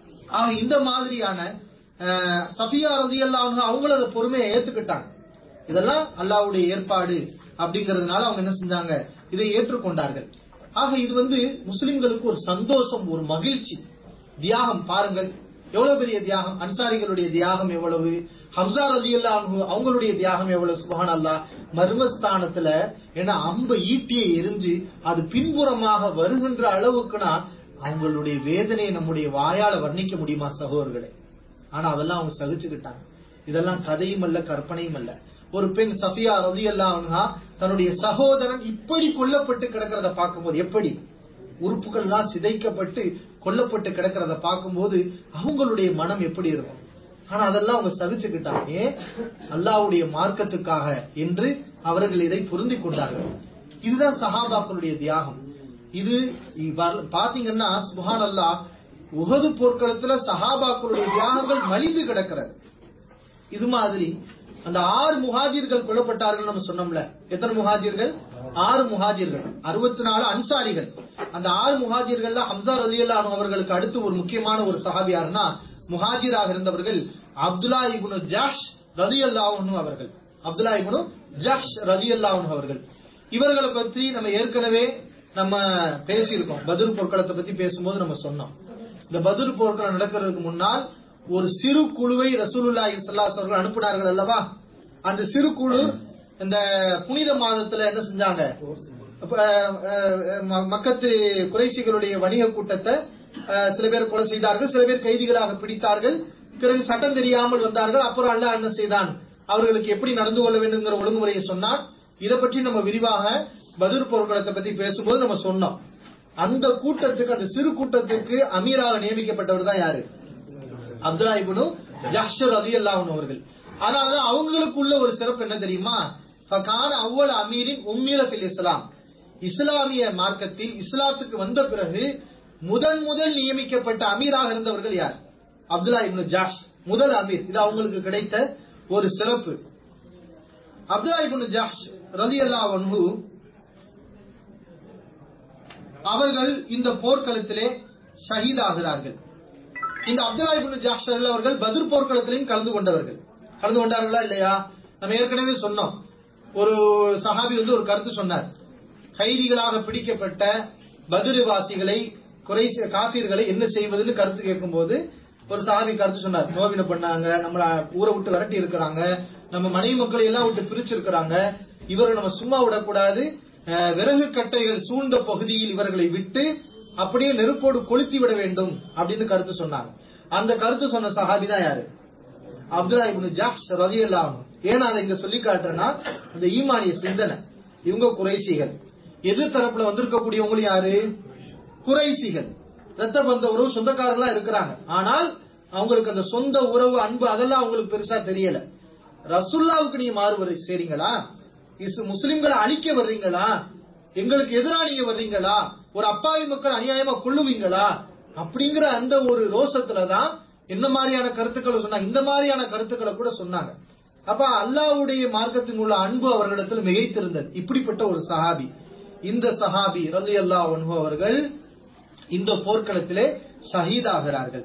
ஆக இந்த மாதிரியான அஹ், சஃபியா ரதியல்லாஹு அவங்கள அந்த பொறுமையை ஏத்துக்கிட்டாங்க இதெல்லாம் அல்லாஹ்வுடைய ஏற்பாடு அப்படிங்கறதுனால அவங்க என்ன செஞ்சாங்க இதை ஏற்றுக்கொண்டார்கள் ஆக இது வந்து முஸ்லிம்களுக்கு ஒரு சந்தோஷம் ஒரு மகிழ்ச்சி தியாகம் பாருங்கள் எவ்வளவு பெரிய தியாகம் அன்சாரிகளுடைய தியாகம் எவ்வளவு ஹம்சா ரலியல்லாஹு அவங்களுடைய தியாகம் எவ்வளவு சுபஹான் அல்லாஹ் மர்மஸ்தானத்துல ஏன்னா அம்ப ஈட்டியை எரிஞ்சு அது பின்புறமாக வருகின்ற அளவுக்குனா அவங்களுடைய வேதனையை நம்முடைய வாயால வர்ணிக்க முடியுமா சகோதரர்களே ஆனா அதெல்லாம் அவங்க சகிச்சுக்கிட்டாங்க இதெல்லாம் கதையும் அல்ல கற்பனையும் அல்ல ஒரு பெண் சஃபியா ரதி அன்ஹா தன்னுடைய சகோதரன் இப்படி கொல்லப்பட்டு கிடக்கிறத பார்க்கும்போது எப்படி உறுப்புகள்லாம் சிதைக்கப்பட்டு கொல்லப்பட்டு கிடக்கிறத பார்க்கும்போது அவங்களுடைய மனம் எப்படி இருக்கும் ஆனா அதெல்லாம் அவங்க சகிச்சுக்கிட்டாங்க ஏன் அல்லாஹ்வுடைய மார்க்கத்துக்காக என்று அவர்கள் இதை பொருந்திக் கொண்டார்கள் இதுதான் சஹாபாக்களுடைய தியாகம் இது இவ்வாறு பாத்தீங்கன்னா சுபஹான் அல்லாஹ் உஹது போர்க்களத்துல சஹாபாக்களுடைய தியாகங்கள் மலிந்து கிடக்கிறது இது மாதிரி அந்த ஆறு முஹாஜிர்கள் கொல்லப்பட்டார்கள் நம்ம சொன்னோம்ல எத்தனை முஹாஜிர்கள் ஆறு முஹாஜிர்கள் அறுபத்தி நாலு அன்சாரிகள் அந்த ஆறு முஹாஜிர்கள்ல ஹம்சா ரலியல்லா அவர்களுக்கு அடுத்து ஒரு முக்கியமான ஒரு சஹாபி யாருன்னா முஹாஜிராக இருந்தவர்கள் அப்துல்லா இப்னு ஜாஷ் ரலியல்லாஹு அவர்கள் அப்துல்லா இப்னு ஜாஷ் ரலியல்லாஹு அவர்கள் இவர்களை பற்றி நம்ம ஏற்கனவே நம்ம பேசியிருக்கோம் பத்ர் போர்க்களத்தை பத்தி பேசும்போது நம்ம சொன்னோம் இந்த பத்ர் போர்க்களம் நடக்கிறதுக்கு முன்னால் ஒரு சிறு குழுவை ரசூலுல்லாஹி ஸல்லல்லாஹு அலைஹி அவர்கள் அனுப்பினார்கள் அல்லவா அந்த சிறு குழு இந்த புனித மாதத்துல என்ன செஞ்சாங்க அப்ப, அஹ், ம- மக்கத்து குறைசிகளுடைய வணிக கூட்டத்தை அஹ், சில பேர் கொலை செய்தார்கள் சில பேர் கைதிகளாக பிடித்தார்கள் பிறகு சட்டம் தெரியாமல் வந்தார்கள் அப்புறம் அல்லாஹ் என்ன செய்தான் அவர்களுக்கு எப்படி நடந்து கொள்ள வேண்டும்ங்கிற ஒழுங்குமுறையை சொன்னான் இதை பற்றி நம்ம விரிவாக பதிர் போர்க்களத்தை பத்தி பேசும்போது நம்ம சொன்னோம் அந்த கூட்டத்துக்கு அந்த சிறு கூட்டத்துக்கு அமீராக நியமிக்கப்பட்டவர் தான் யாரு அப்துல்லா இப்னு ஜஹ்ஷர் ரலியல்லாஹு அன்ஹு அவர்கள் அதனாலதான் அவங்களுக்குள்ள ஒரு சிறப்பு என்ன தெரியுமா ஃபகான அவ்வள அமீரின் உம்மீர ஃபில் இஸ்லாம் இஸ்லாமிய மார்க்கத்தில் இஸ்லாத்துக்கு வந்த பிறகு முதன் முதல் நியமிக்கப்பட்ட அமீராக இருந்தவர்கள் யார் அப்துல்லா இப்னு ஜாஷ் முதல் அமீர் இது அவங்களுக்கு கிடைத்த ஒரு சிறப்பு அப்துல்லா இப்னு ஜாஷ் ரலியல்லாஹு அன்ஹு அவர்கள் இந்த போர்க்களத்திலே ஷஹீதாகிறார்கள் இந்த அப்துல்லா இப்னு ஜாஹ்ஷர் அவர்கள் பத்ர் போர்க்களத்திலையும் கலந்து கொண்டவர்கள் கலந்து கொண்டார்களா இல்லையா நம்ம ஏற்கனவே சொன்னோம் ஒரு சஹாபி வந்து ஒரு கருத்து சொன்னார் கைதிகளாக பிடிக்கப்பட்ட பதுருவாசிகளை குறை காப்பீர்களை என்ன செய்வதுன்னு கருத்து கேட்கும்போது ஒரு சஹாபி கருத்து சொன்னார் நோவின பண்ணாங்க நம்மள ஊரை விட்டு விரட்டி இருக்கிறாங்க நம்ம மனைவி மக்களை எல்லாம் விட்டு பிரிச்சிருக்கிறாங்க இவரை நம்ம சும்மா விடக்கூடாது அஹ், விறகு கட்டைகள் சூழ்ந்த பகுதியில் இவர்களை விட்டு அப்படியே நெருப்போடு கொளுத்தி விட வேண்டும் அப்படின்னு கருத்து சொன்னாங்க அந்த கருத்து சொன்ன சஹாபி தான் யாரு அப்துல்லா இப்னு ஜாஹ்ஷ் ரலியல்லாஹு அன்ஹு. ஏன் அதை இங்க சொல்லி காட்டுறேன்னா இந்த ஈமானிய சிந்தனை இவங்க குறைசிகள் எதிர் தரப்புல வந்திருக்கக்கூடியவங்களும் யாரு குறைசிகள் ரத்த பந்த உறவு சொந்தக்காரங்களா இருக்கிறாங்க ஆனால் அவங்களுக்கு அந்த சொந்த உறவு அன்பு அதெல்லாம் அவங்களுக்கு பெருசா தெரியல ரசுல்லாவுக்கு நீங்க மாறு சரிங்களா இஸ் முஸ்லிம்களை அழிக்க வர்றீங்களா எங்களுக்கு எதிரா நீங்க வர்றீங்களா ஒரு அப்பாவி மக்கள் அநியாயமா கொள்ளுவீங்களா அப்படிங்கிற அந்த ஒரு ரோஷத்துல தான் என்ன மாதிரியான கருத்துக்களை சொன்னாங்க இந்த மாதிரியான கருத்துக்களை கூட சொன்னாங்க அப்ப அல்லாஹ்வுடைய மார்க்கத்தின் உள்ள அன்பு அவர்களிடத்தில் மிகைத்திருந்தது இப்படிப்பட்ட ஒரு சஹாபி இந்த சஹாபி ரலி அல்லாஹ் அவர்கள் இந்த போர்க்களத்திலே ஷஹீதாகிறார்கள்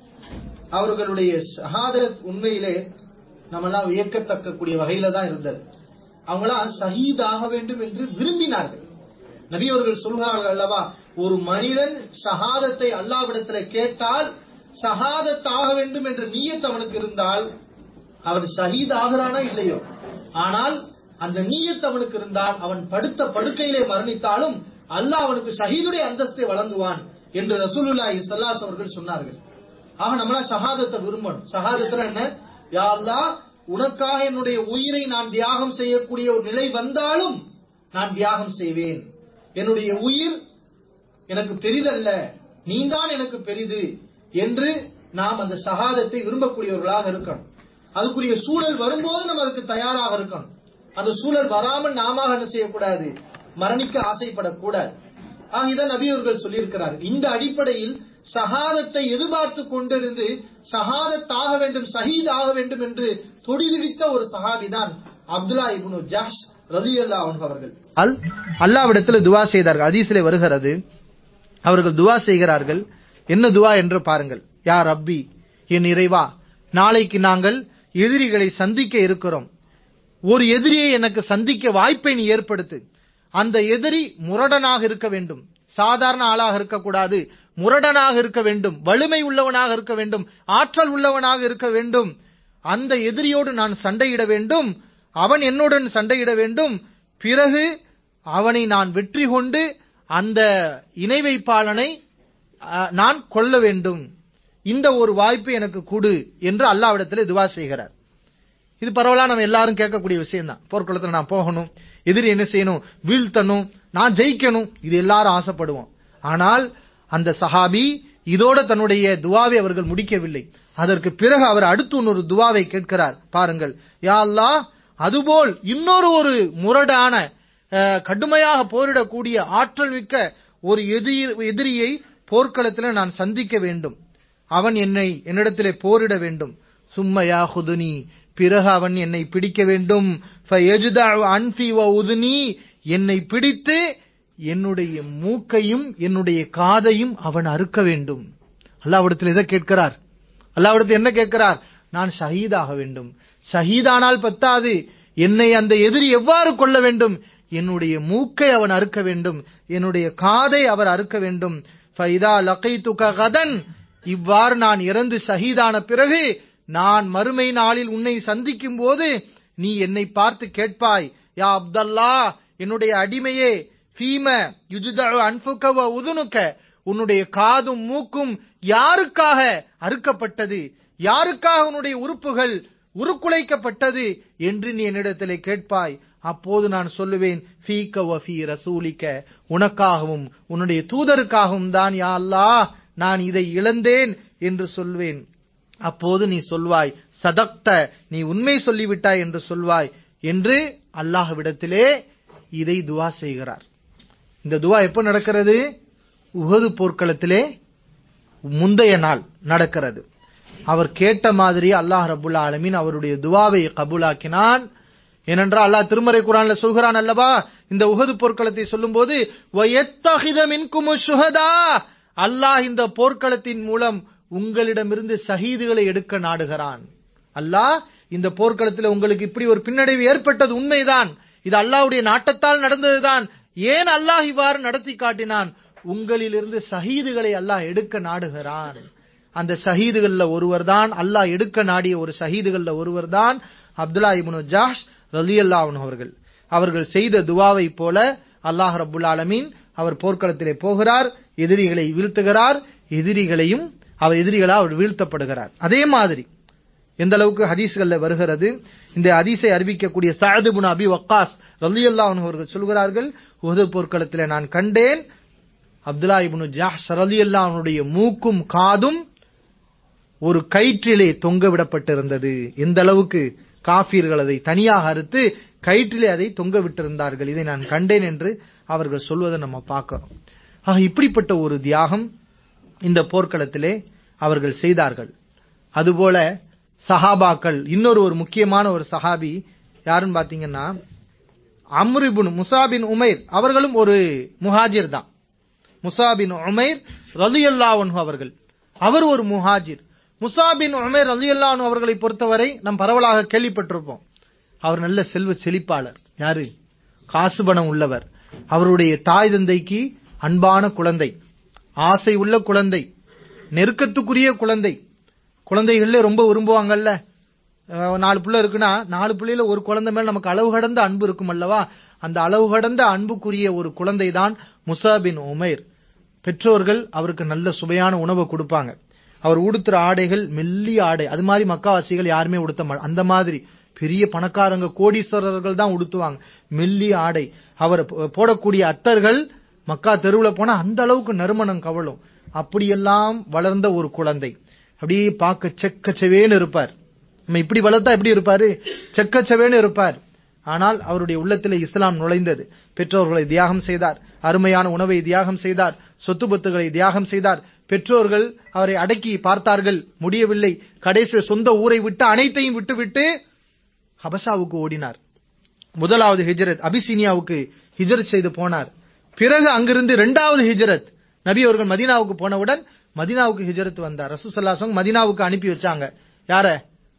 அவர்களுடைய ஷஹாதத் உண்மையிலே நம்மெல்லாம் வியக்கத்தக்கக்கூடிய வகையில தான் இருந்தது அவங்களாம் ஷஹீதாக வேண்டும் என்று விரும்பினார்கள் நபி அவர்கள் சொல்கிறார்கள் அல்லவா ஒரு மனிதன் ஷஹாதத்தை அல்லாவிடத்துல கேட்டால் ஷஹாதத் ஆக வேண்டும் என்ற நீயத் அவனுக்கு இருந்தால் அவன் ஷஹீத் ஆகிறானா இல்லையோ ஆனால் அந்த நீயத் அவனுக்கு இருந்தால் அவன் படுத்த படுக்கையிலே மரணித்தாலும் அல்லாஹ் அவனுக்கு ஷஹீதுடைய அந்தஸ்தை வழங்குவான் என்று ரசூலுல்லாஹி ஸல்லல்லாஹு அவர்கள் சொன்னார்கள் ஆக நம்மளா ஷஹாதத்தை விரும்பணும் ஷஹாதத்துல என்ன யா அல்லாஹ் உனக்காக என்னுடைய உயிரை நான் தியாகம் செய்யக்கூடிய ஒரு நிலை வந்தாலும் நான் தியாகம் செய்வேன் என்னுடைய உயிர் எனக்கு பெரிதல்ல நீதான் எனக்கு பெரிது என்று நாம் அந்த ஷஹாதத்தை விரும்பக்கூடியவர்களாக இருக்கணும் அதுக்குரிய சூழல் வரும்போது நம்ம அதுக்கு தயாராக இருக்கணும் அந்த சூழல் வராமல் நாம என்ன செய்யக்கூடாது மரணிக்க ஆசைப்படக்கூடாது ஆக இதை நபி அவர்கள் சொல்லியிருக்கிறார் இந்த அடிப்படையில் ஷஹாதத்தை எதிர்பார்த்து கொண்டிருந்து ஷஹாதத் ஆக வேண்டும் ஷஹீத் ஆக வேண்டும் என்று தொடிதுடித்த ஒரு சஹாபி தான் அப்துல்லா இப்னு ஜாஷ் ரலியல்லாஹு அன்ஹு அவர்கள் அல் அல்லாவிடத்தில் துவா செய்தார்கள் ஹதீஸிலே வருகிறது அவர்கள் துவா செய்கிறார்கள் என்ன துவா என்று பாருங்கள் யா ரப்பி என் இறைவா நாளைக்கு நாங்கள் எதிரிகளை சந்திக்க இருக்கிறோம் ஒரு எதிரியை எனக்கு சந்திக்க வாய்ப்பை நீ ஏற்படுத்து அந்த எதிரி முரடனாக இருக்க வேண்டும் சாதாரண ஆளாக இருக்கக்கூடாது முரடனாக இருக்க வேண்டும் வலிமை உள்ளவனாக இருக்க வேண்டும் ஆற்றல் உள்ளவனாக இருக்க வேண்டும் அந்த எதிரியோடு நான் சண்டையிட வேண்டும் அவன் என்னுடன் சண்டையிட வேண்டும் பிறகு அவனை நான் வெற்றி கொண்டு அந்த இணை வைப்பாளனை அஹ், நான் கொல்ல வேண்டும் இந்த ஒரு வாய்ப்பு எனக்கு கொடு என்று அல்லாவிடத்தில் துவா செய்கிறார் இது பரவலா நம்ம எல்லாரும் கேட்கக்கூடிய விஷயம் தான் போர்க்குளத்துல நான் போகணும் எதிரி என்ன செய்யணும் வீழ்த்தணும் நான் ஜெயிக்கணும் இது எல்லாரும் ஆசைப்படுவோம் ஆனால் அந்த சஹாபி இதோட தன்னுடைய துவாவை அவர்கள் முடிக்கவில்லை அதற்கு பிறகு அவர் அடுத்து இன்னொரு துவாவை கேட்கிறார் பாருங்கள் யா அல்லாஹ் அதுபோல் இன்னொரு ஒரு முரடான அஹ், கடுமையாக போரிடக்கூடிய ஆற்றல் மிக்க ஒரு எதிரி எதிரியை போர்க்களத்தில் நான் சந்திக்க வேண்டும் அவன் என்னை என்னிடத்திலே போரிட வேண்டும் சும்மையா ஹுதுனி பிறகு அவன் என்னை பிடிக்க வேண்டும் ஃபயஜ்தஅு அன்ஃபி வ உதுனி என்னை பிடித்து என்னுடைய மூக்கையும் என்னுடைய காதையும் அவன் அறுக்க வேண்டும் அல்லாவிடத்தில் எதை கேட்கிறார் அல்லாவிடத்தில் என்ன கேட்கிறார் நான் ஷஹீதாக வேண்டும் ஷஹீதானால் பத்தாது என்னை அந்த எதிரி எவ்வாறு கொள்ள வேண்டும் என்னுடைய மூக்கை அவன் அறுக்க வேண்டும் என்னுடைய காதை அவர் அறுக்க வேண்டும் ஃபைதா லகைத்துக கதன் இவ்வாறு நான் இறந்து ஷஹீதான பிறகு நான் மறுமை நாளில் உன்னை சந்திக்கும் போது நீ என்னை பார்த்து கேட்பாய் யா அப்தல்லா என்னுடைய அடிமையே ஃபீம யுஜ்தஉ அன்ஃபுக வ உதுனுக உன்னுடைய காதும் மூக்கும் யாருக்காக அறுக்கப்பட்டது யாருக்காக உன்னுடைய உறுப்புகள் உருக்குலைக்கப்பட்டது என்று நீ என்னிடத்திலே கேட்பாய் அப்போது நான் சொல்லுவேன் ஃபீக வ ஃபீ ரசூலிக்க உனக்காகவும் உன்னுடைய தூதருக்காகவும் தான் யா அல்லாஹ் நான் இதை இழந்தேன் என்று சொல்வேன் அப்போது நீ சொல்வாய் சதக்த நீ உண்மை சொல்லிவிட்டாய் என்று சொல்வாய் என்று அல்லாஹ்விடத்திலே இதை துவா செய்கிறார் இந்த துவா எப்ப நடக்கிறது உஹது போர்க்களத்திலே முந்தைய நாள் நடக்கிறது அவர் கேட்ட மாதிரி அல்லாஹ் ரபுல்லா ஆலமீன் அவருடைய துவாவை கபூலாக்கினான் ஏனென்றால் அல்லாஹ் திருமறை குரான்ல சொல்கிறான் அல்லவா இந்த உஹது போர்க்களத்தை சொல்லும்போது வயத்தஹித மின்குமு சுஹதா அல்லாஹ் இந்த போர்க்களத்தின் மூலம் உங்களிடமிருந்து ஷஹீதுகளை எடுக்க நாடுகிறான் அல்லாஹ் இந்த போர்க்களத்தில் உங்களுக்கு இப்படி ஒரு பின்னடைவு ஏற்பட்டது உண்மைதான் இது அல்லாஹ்வுடைய நாட்டத்தால் நடந்ததுதான் ஏன் அல்லாஹ் இவ்வாறு நடத்தி காட்டினான் உங்களிலிருந்து ஷஹீதுகளை அல்லாஹ் எடுக்க நாடுகிறான் அந்த ஷஹீதுகள்ல ஒருவர் தான் அல்லாஹ் எடுக்க நாடிய ஒரு ஷஹீதுகள்ல ஒருவர் தான் அப்துல்லா இப்னு ஜாஷ் ரலியல்லாஹு அன்ஹு அவர்கள் அவர்கள் செய்த துவாவை போல அல்லாஹ் ரப்புல் ஆலமீன் அவர் போர்க்களத்திலே போகிறார் எதிரிகளை வீழ்த்துகிறார் எதிரிகளையும் அவர் எதிரிகளால் அவர் வீழ்த்தப்படுகிறார் அதே மாதிரி எந்த அளவுக்கு ஹதீஸ்கள்ல வருகிறது இந்த ஹதீஸை அறிவிக்கக்கூடிய சஅத் இப்னு அபி வக்காஸ் ரலியல்லாஹு அன்ஹு அவர்கள் சொல்கிறார்கள் உஹது போர்க்களத்திலே நான் கண்டேன் அப்துல்லா இப்னு ஜாஹ் ரலியல்லாஹு அன்ஹுடைய மூக்கும் காதும் ஒரு கயிற்றிலே தொங்க விடப்பட்டிருந்தது எந்த அளவுக்கு காஃபிர்கள் அதை தனியாக அறுத்து கயிற்றிலே அதை தொங்க விட்டிருந்தார்கள் இதை நான் கண்டேன் என்று அவர்கள் சொல்வதை நம்ம பார்க்கிறோம் ஆக இப்படிப்பட்ட ஒரு தியாகம் இந்த போர்க்களத்திலே அவர்கள் செய்தார்கள் அதுபோல சஹாபாக்கள் இன்னொரு ஒரு முக்கியமான ஒரு சஹாபி யாருன்னு பாத்தீங்கன்னா அம்ரிபுன் முசாபின் உமைர் அவர்களும் ஒரு முஹாஜிர் தான் முசாபின் உமைர் ரலியல்லாஹு அவர்கள் அவர் ஒரு முஹாஜிர் முசாபின் உமைர் ரலியல்லாஹு அவர்களை பொறுத்தவரை நாம் பரவலாக கேள்விப்பட்டிருப்போம் அவர் நல்ல செல்வ செழிப்பாளர் யாரு காசு பணம் உள்ளவர் அவருடைய தாய் தந்தைக்கு அன்பான குழந்தை ஆசை உள்ள குழந்தை நெருக்கத்துக்குரிய குழந்தை குழந்தைகள்ல ரொம்ப விரும்புவாங்கல்ல அஹ் நாலு பிள்ளை இருக்குன்னா நாலு பிள்ளையில ஒரு குழந்தை மேல நமக்கு அளவு கடந்த அன்பு இருக்கும் அல்லவா அந்த அளவு கடந்த அன்புக்குரிய ஒரு குழந்தை தான் முசாபின் உமைர் பெற்றோர்கள் அவருக்கு நல்ல சுவையான உணவை கொடுப்பாங்க அவர் உடுத்துற ஆடைகள் மெல்லிய ஆடை அது மாதிரி மக்காவாசிகள் யாருமே உடுத்த மாட்டாங்க அந்த மாதிரி பெரிய பணக்காரங்க கோடீஸ்வரர்கள் தான் உடுத்துவாங்க மெல்லிய ஆடை அவர் போ- போடக்கூடிய அத்தர்கள் மக்கா தெருவுல போனா அந்த அளவுக்கு நறுமணம் கவலும் அப்படியெல்லாம் வளர்ந்த ஒரு குழந்தை அப்படியே பார்க்க செக்கச்செவேன்னு இருப்பார் நம்ம இப்படி வளர்த்தா எப்படி இருப்பாரு செக்கச்செவேன்னு இருப்பார் ஆனால் அவருடைய உள்ளத்திலே இஸ்லாம் நுழைந்தது பெற்றோர்களை தியாகம் செய்தார் அருமையான உணவை தியாகம் செய்தார் சொத்து பத்துகளை தியாகம் செய்தார் பெற்றோர்கள் அவரை அடக்கி பார்த்தார்கள் முடியவில்லை கடைசியில் சொந்த ஊரை விட்டு அனைத்தையும் விட்டுவிட்டு ஹபஷாவுக்கு ஓடினார் முதலாவது ஹிஜ்ரத் அபிசீனியாவுக்கு ஹிஜ்ரத் செய்து போனார் பிறகு அங்கிருந்து இரண்டாவது ஹிஜ்ரத் நபி அவர்கள் மதீனாவுக்கு போனவுடன் மதீனாவுக்கு ஹிஜ்ரத் வந்தார் ரசூசல்லாசம் மதீனாவுக்கு அனுப்பி வச்சாங்க யார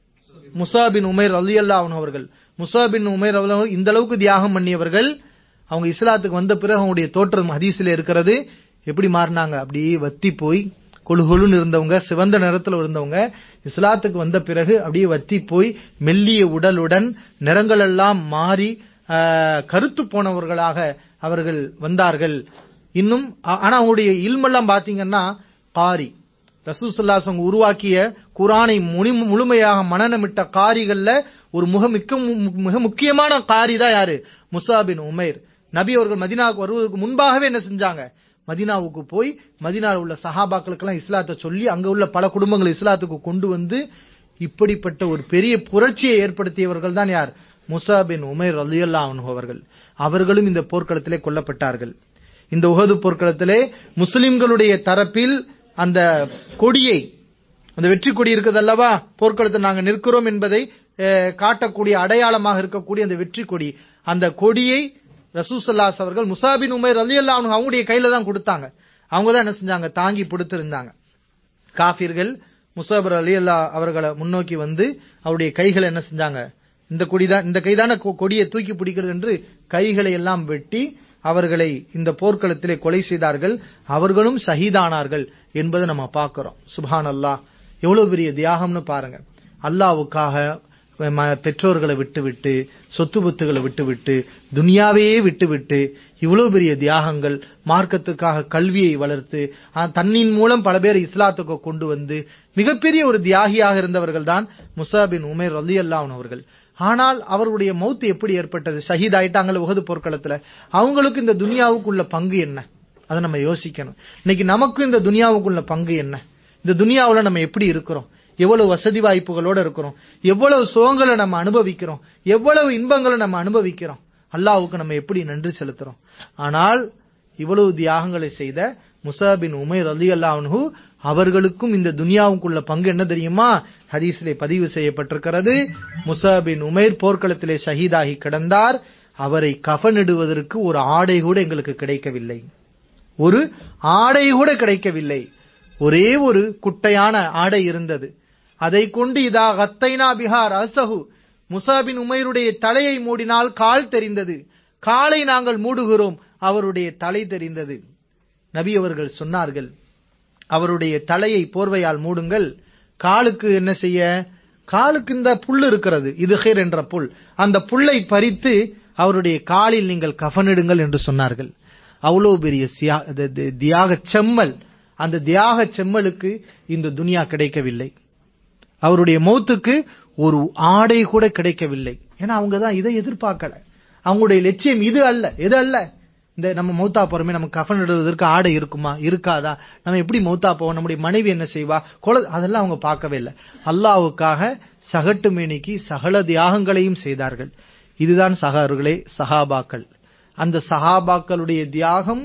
முசாபின் உமைர் ரலியல்லாஹு அன்ஹு அவர்கள் முசாபின் உமைர் ரலியல்லாஹு அன்ஹு இந்த அளவுக்கு தியாகம் பண்ணியவர்கள் அவங்க இஸ்லாத்துக்கு வந்த பிறகு அவங்களுடைய தோற்றம் ஹதீஸில் இருக்கிறது எப்படி மாறினாங்க அப்படியே வத்தி போய் கொழு கொழுன்னு இருந்தவங்க சிவந்த நிறத்துல இருந்தவங்க இஸ்லாத்துக்கு வந்த பிறகு அப்படியே வத்தி போய் மெல்லிய உடலுடன் நிறங்கள் எல்லாம் மாறி ஆஹ், கருத்து போனவர்களாக அவர்கள் வந்தார்கள் இன்னும் ஆ- ஆனா அவங்களுடைய இல்மெல்லாம் பாத்தீங்கன்னா காரி ரசூசுல்லாசங்க உருவாக்கிய குரானை முனி முழுமையாக மனநமிட்ட காரிகள்ல ஒரு முக மிக்க மு- மிக முக்கியமான காரி தான் யாரு முசாபின் உமைர் நபி அவர்கள் மதினாவுக்கு வருவதற்கு முன்பாகவே என்ன செஞ்சாங்க மதினாவுக்கு போய் மதினாவில் உள்ள சஹாபாக்களுக்கெல்லாம் இஸ்லாத்தை சொல்லி அங்க உள்ள பல குடும்பங்களை இஸ்லாத்துக்கு கொண்டு வந்து இப்படிப்பட்ட ஒரு பெரிய புரட்சியை ஏற்படுத்தியவர்கள் தான் யார் முசா பின் உமைர் ரலியல்லாஹு அன்ஹு அவர்கள் அவர்களும் இந்த போர்க்களத்திலே கொல்லப்பட்டார்கள் இந்த உஹது போர்க்களத்திலே முஸ்லிம்களுடைய தரப்பில் அந்த கொடியை அந்த வெற்றி கொடி இருக்குது அல்லவா போர்க்களத்தில் நாங்க நிற்கிறோம் என்பதை அஹ், காட்டக்கூடிய அடையாளமாக இருக்கக்கூடிய அந்த வெற்றி கொடி அந்த கொடியை ரசூசல்லாஸ் அவர்கள் முசாபின் உமைர் ரலியல்லாஹு அன்ஹு அவங்களுடைய கையில தான் கொடுத்தாங்க அவங்க தான் என்ன செஞ்சாங்க தாங்கி பிடித்திருந்தாங்க காஃபிர்கள் முசாபர் அலி அல்லா அவர்களை முன்னோக்கி வந்து அவருடைய கைகளை என்ன செஞ்சாங்க இந்த கொடிதான் இந்த கைதான கொ- கொடியை தூக்கி பிடிக்கிறது என்று கைகளை எல்லாம் வெட்டி அவர்களை இந்த போர்க்களத்திலே கொலை செய்தார்கள் அவர்களும் ஷஹீதானார்கள் என்பதை நம்ம பார்க்கிறோம் சுபான் அல்லாஹ் எவ்வளவு பெரிய தியாகம்னு பாருங்க அல்லாவுக்காக ம- பெற்றோர்களை விட்டுவிட்டு சொத்து புத்துகளை விட்டுவிட்டு துனியாவையே விட்டுவிட்டு இவ்வளவு பெரிய தியாகங்கள் மார்க்கத்துக்காக கல்வியை வளர்த்து அஹ், தன்னின் மூலம் பல பேர் இஸ்லாத்துக்கு கொண்டு வந்து மிகப்பெரிய ஒரு தியாகியாக இருந்தவர்கள் தான் முசாபின் உமேர் ரலி அவர்கள் ஆனால் அவருடைய மௌத்து எப்படி ஏற்பட்டது ஷஹீத் ஆயிட்டாங்கல்ல உகது போர்க்களத்துல அவங்களுக்கு இந்த துனியாவுக்குள்ள பங்கு என்ன அதை நம்ம யோசிக்கணும் இன்னைக்கு நமக்கு இந்த துனியாவுக்குள்ள பங்கு என்ன இந்த துனியாவுல நம்ம எப்படி இருக்கிறோம் எவ்வளவு வசதி வாய்ப்புகளோட இருக்கிறோம் எவ்வளவு சுகங்களை நம்ம அனுபவிக்கிறோம் எவ்வளவு இன்பங்களை நம்ம அனுபவிக்கிறோம் அல்லாஹ்வுக்கு நம்ம எப்படி நன்றி செலுத்துறோம் ஆனால் இவ்வளவு தியாகங்களை செய்த முசாபின் உமைர் அலி அல்லாஹு அவர்களுக்கும் இந்த துனியாவுக்குள்ள பங்கு என்ன தெரியுமா ஹதீஸிலே பதிவு செய்யப்பட்டிருக்கிறது முசாபின் உமைர் போர்க்களத்திலே ஷஹீதாகி கிடந்தார் அவரை கஃனிடுவதற்கு ஒரு ஆடை கூட எங்களுக்கு கிடைக்கவில்லை ஒரு ஆடை கூட கிடைக்கவில்லை ஒரே ஒரு குட்டையான ஆடை இருந்தது அதை கொண்டு இதா கத்தைனா பிஹார் அசஹு முசாபின் உமைருடைய தலையை மூடினால் கால் தெரிந்தது காலை நாங்கள் மூடுகிறோம் அவருடைய தலை தெரிந்தது நபி அவர்கள் சொன்னார்கள் அவருடைய தலையை போர்வையால் மூடுங்கள் காலுக்கு என்ன செய்ய காலுக்கு இந்த புல் இருக்கிறது இதுஹேர் என்ற புல் அந்த புல்லை பறித்து அவருடைய காலில் நீங்கள் கஃனிடுங்கள் என்று சொன்னார்கள் அவ்வளவு பெரிய சியா- தி- தி- தியாக செம்மல் அந்த தியாக செம்மலுக்கு இந்த துனியா கிடைக்கவில்லை அவருடைய மௌத்துக்கு ஒரு ஆடை கூட கிடைக்கவில்லை ஏன்னா அவங்க தான் இதை எதிர்பார்க்கல அவங்களுடைய லட்சியம் இது அல்ல எது அல்ல இந்த நம்ம மௌத்தா போறோமே நம்ம கஃன் இடுவதற்கு ஆடை இருக்குமா இருக்காதா நம்ம எப்படி மௌத்தா போவோம் நம்முடைய மனைவி என்ன செய்வா கொலை அதெல்லாம் அவங்க பார்க்கவே இல்லை அல்லாஹ்வுக்காக சகட்டு மேனிக்கு சகல தியாகங்களையும் செய்தார்கள் இதுதான் சகார்களே சஹாபாக்கள் அந்த சஹாபாக்களுடைய தியாகம்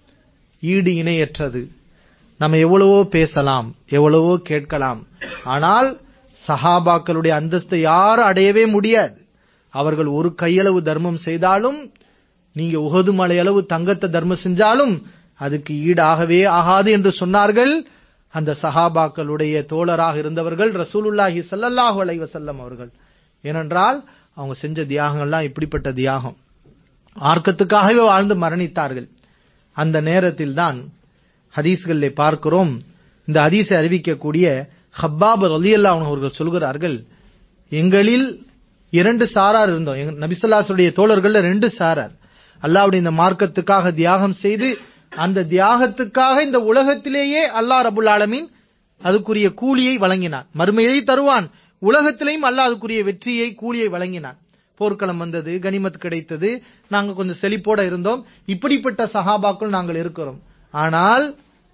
ஈடு இணையற்றது நம்ம எவ்வளவோ பேசலாம் எவ்வளவோ கேட்கலாம் ஆனால் சஹாபாக்களுடைய அந்தஸ்தை யாரும் அடையவே முடியாது அவர்கள் ஒரு கையளவு தர்மம் செய்தாலும் நீங்க உகது மலையளவு தங்கத்தை தர்மம் செஞ்சாலும் அதுக்கு ஈடாகவே ஆகாது என்று சொன்னார்கள் அந்த சஹாபாக்களுடைய தோழராக இருந்தவர்கள் ரசூலுல்லாஹி ஸல்லல்லாஹு அலைஹி வஸல்லம் அவர்கள் ஏனென்றால் அவங்க செஞ்ச தியாகங்கள்லாம் இப்படிப்பட்ட தியாகம் மார்க்கத்துக்காகவே வாழ்ந்து மரணித்தார்கள் அந்த நேரத்தில் தான் ஹதீஸ்களிலே பார்க்கிறோம் இந்த ஹதீஸை அறிவிக்கக்கூடிய ஹப்பாப் ரலியல்லாஹு அன்ஹு அவர்கள் சொல்கிறார்கள் எங்களில் இரண்டு சாரார் இருந்தோம் எங்க நபிசல்லாசுடைய தோழர்கள்ல ரெண்டு சாரார் அல்லாஹ்வுடைய இந்த மார்க்கத்துக்காக தியாகம் செய்து அந்த தியாகத்துக்காக இந்த உலகத்திலேயே அல்லாஹ் ரபுல் ஆலமீன் அதுக்குரிய கூலியை வழங்கினான் மறுமையை தருவான் உலகத்திலேயும் அல்லாஹ் அதுக்குரிய வெற்றியை கூலியை வழங்கினான் போர்க்களம் வந்தது கனிமத் கிடைத்தது நாங்க கொஞ்சம் செழிப்போட இருந்தோம் இப்படிப்பட்ட சஹாபாக்கள் நாங்கள் இருக்கிறோம் ஆனால்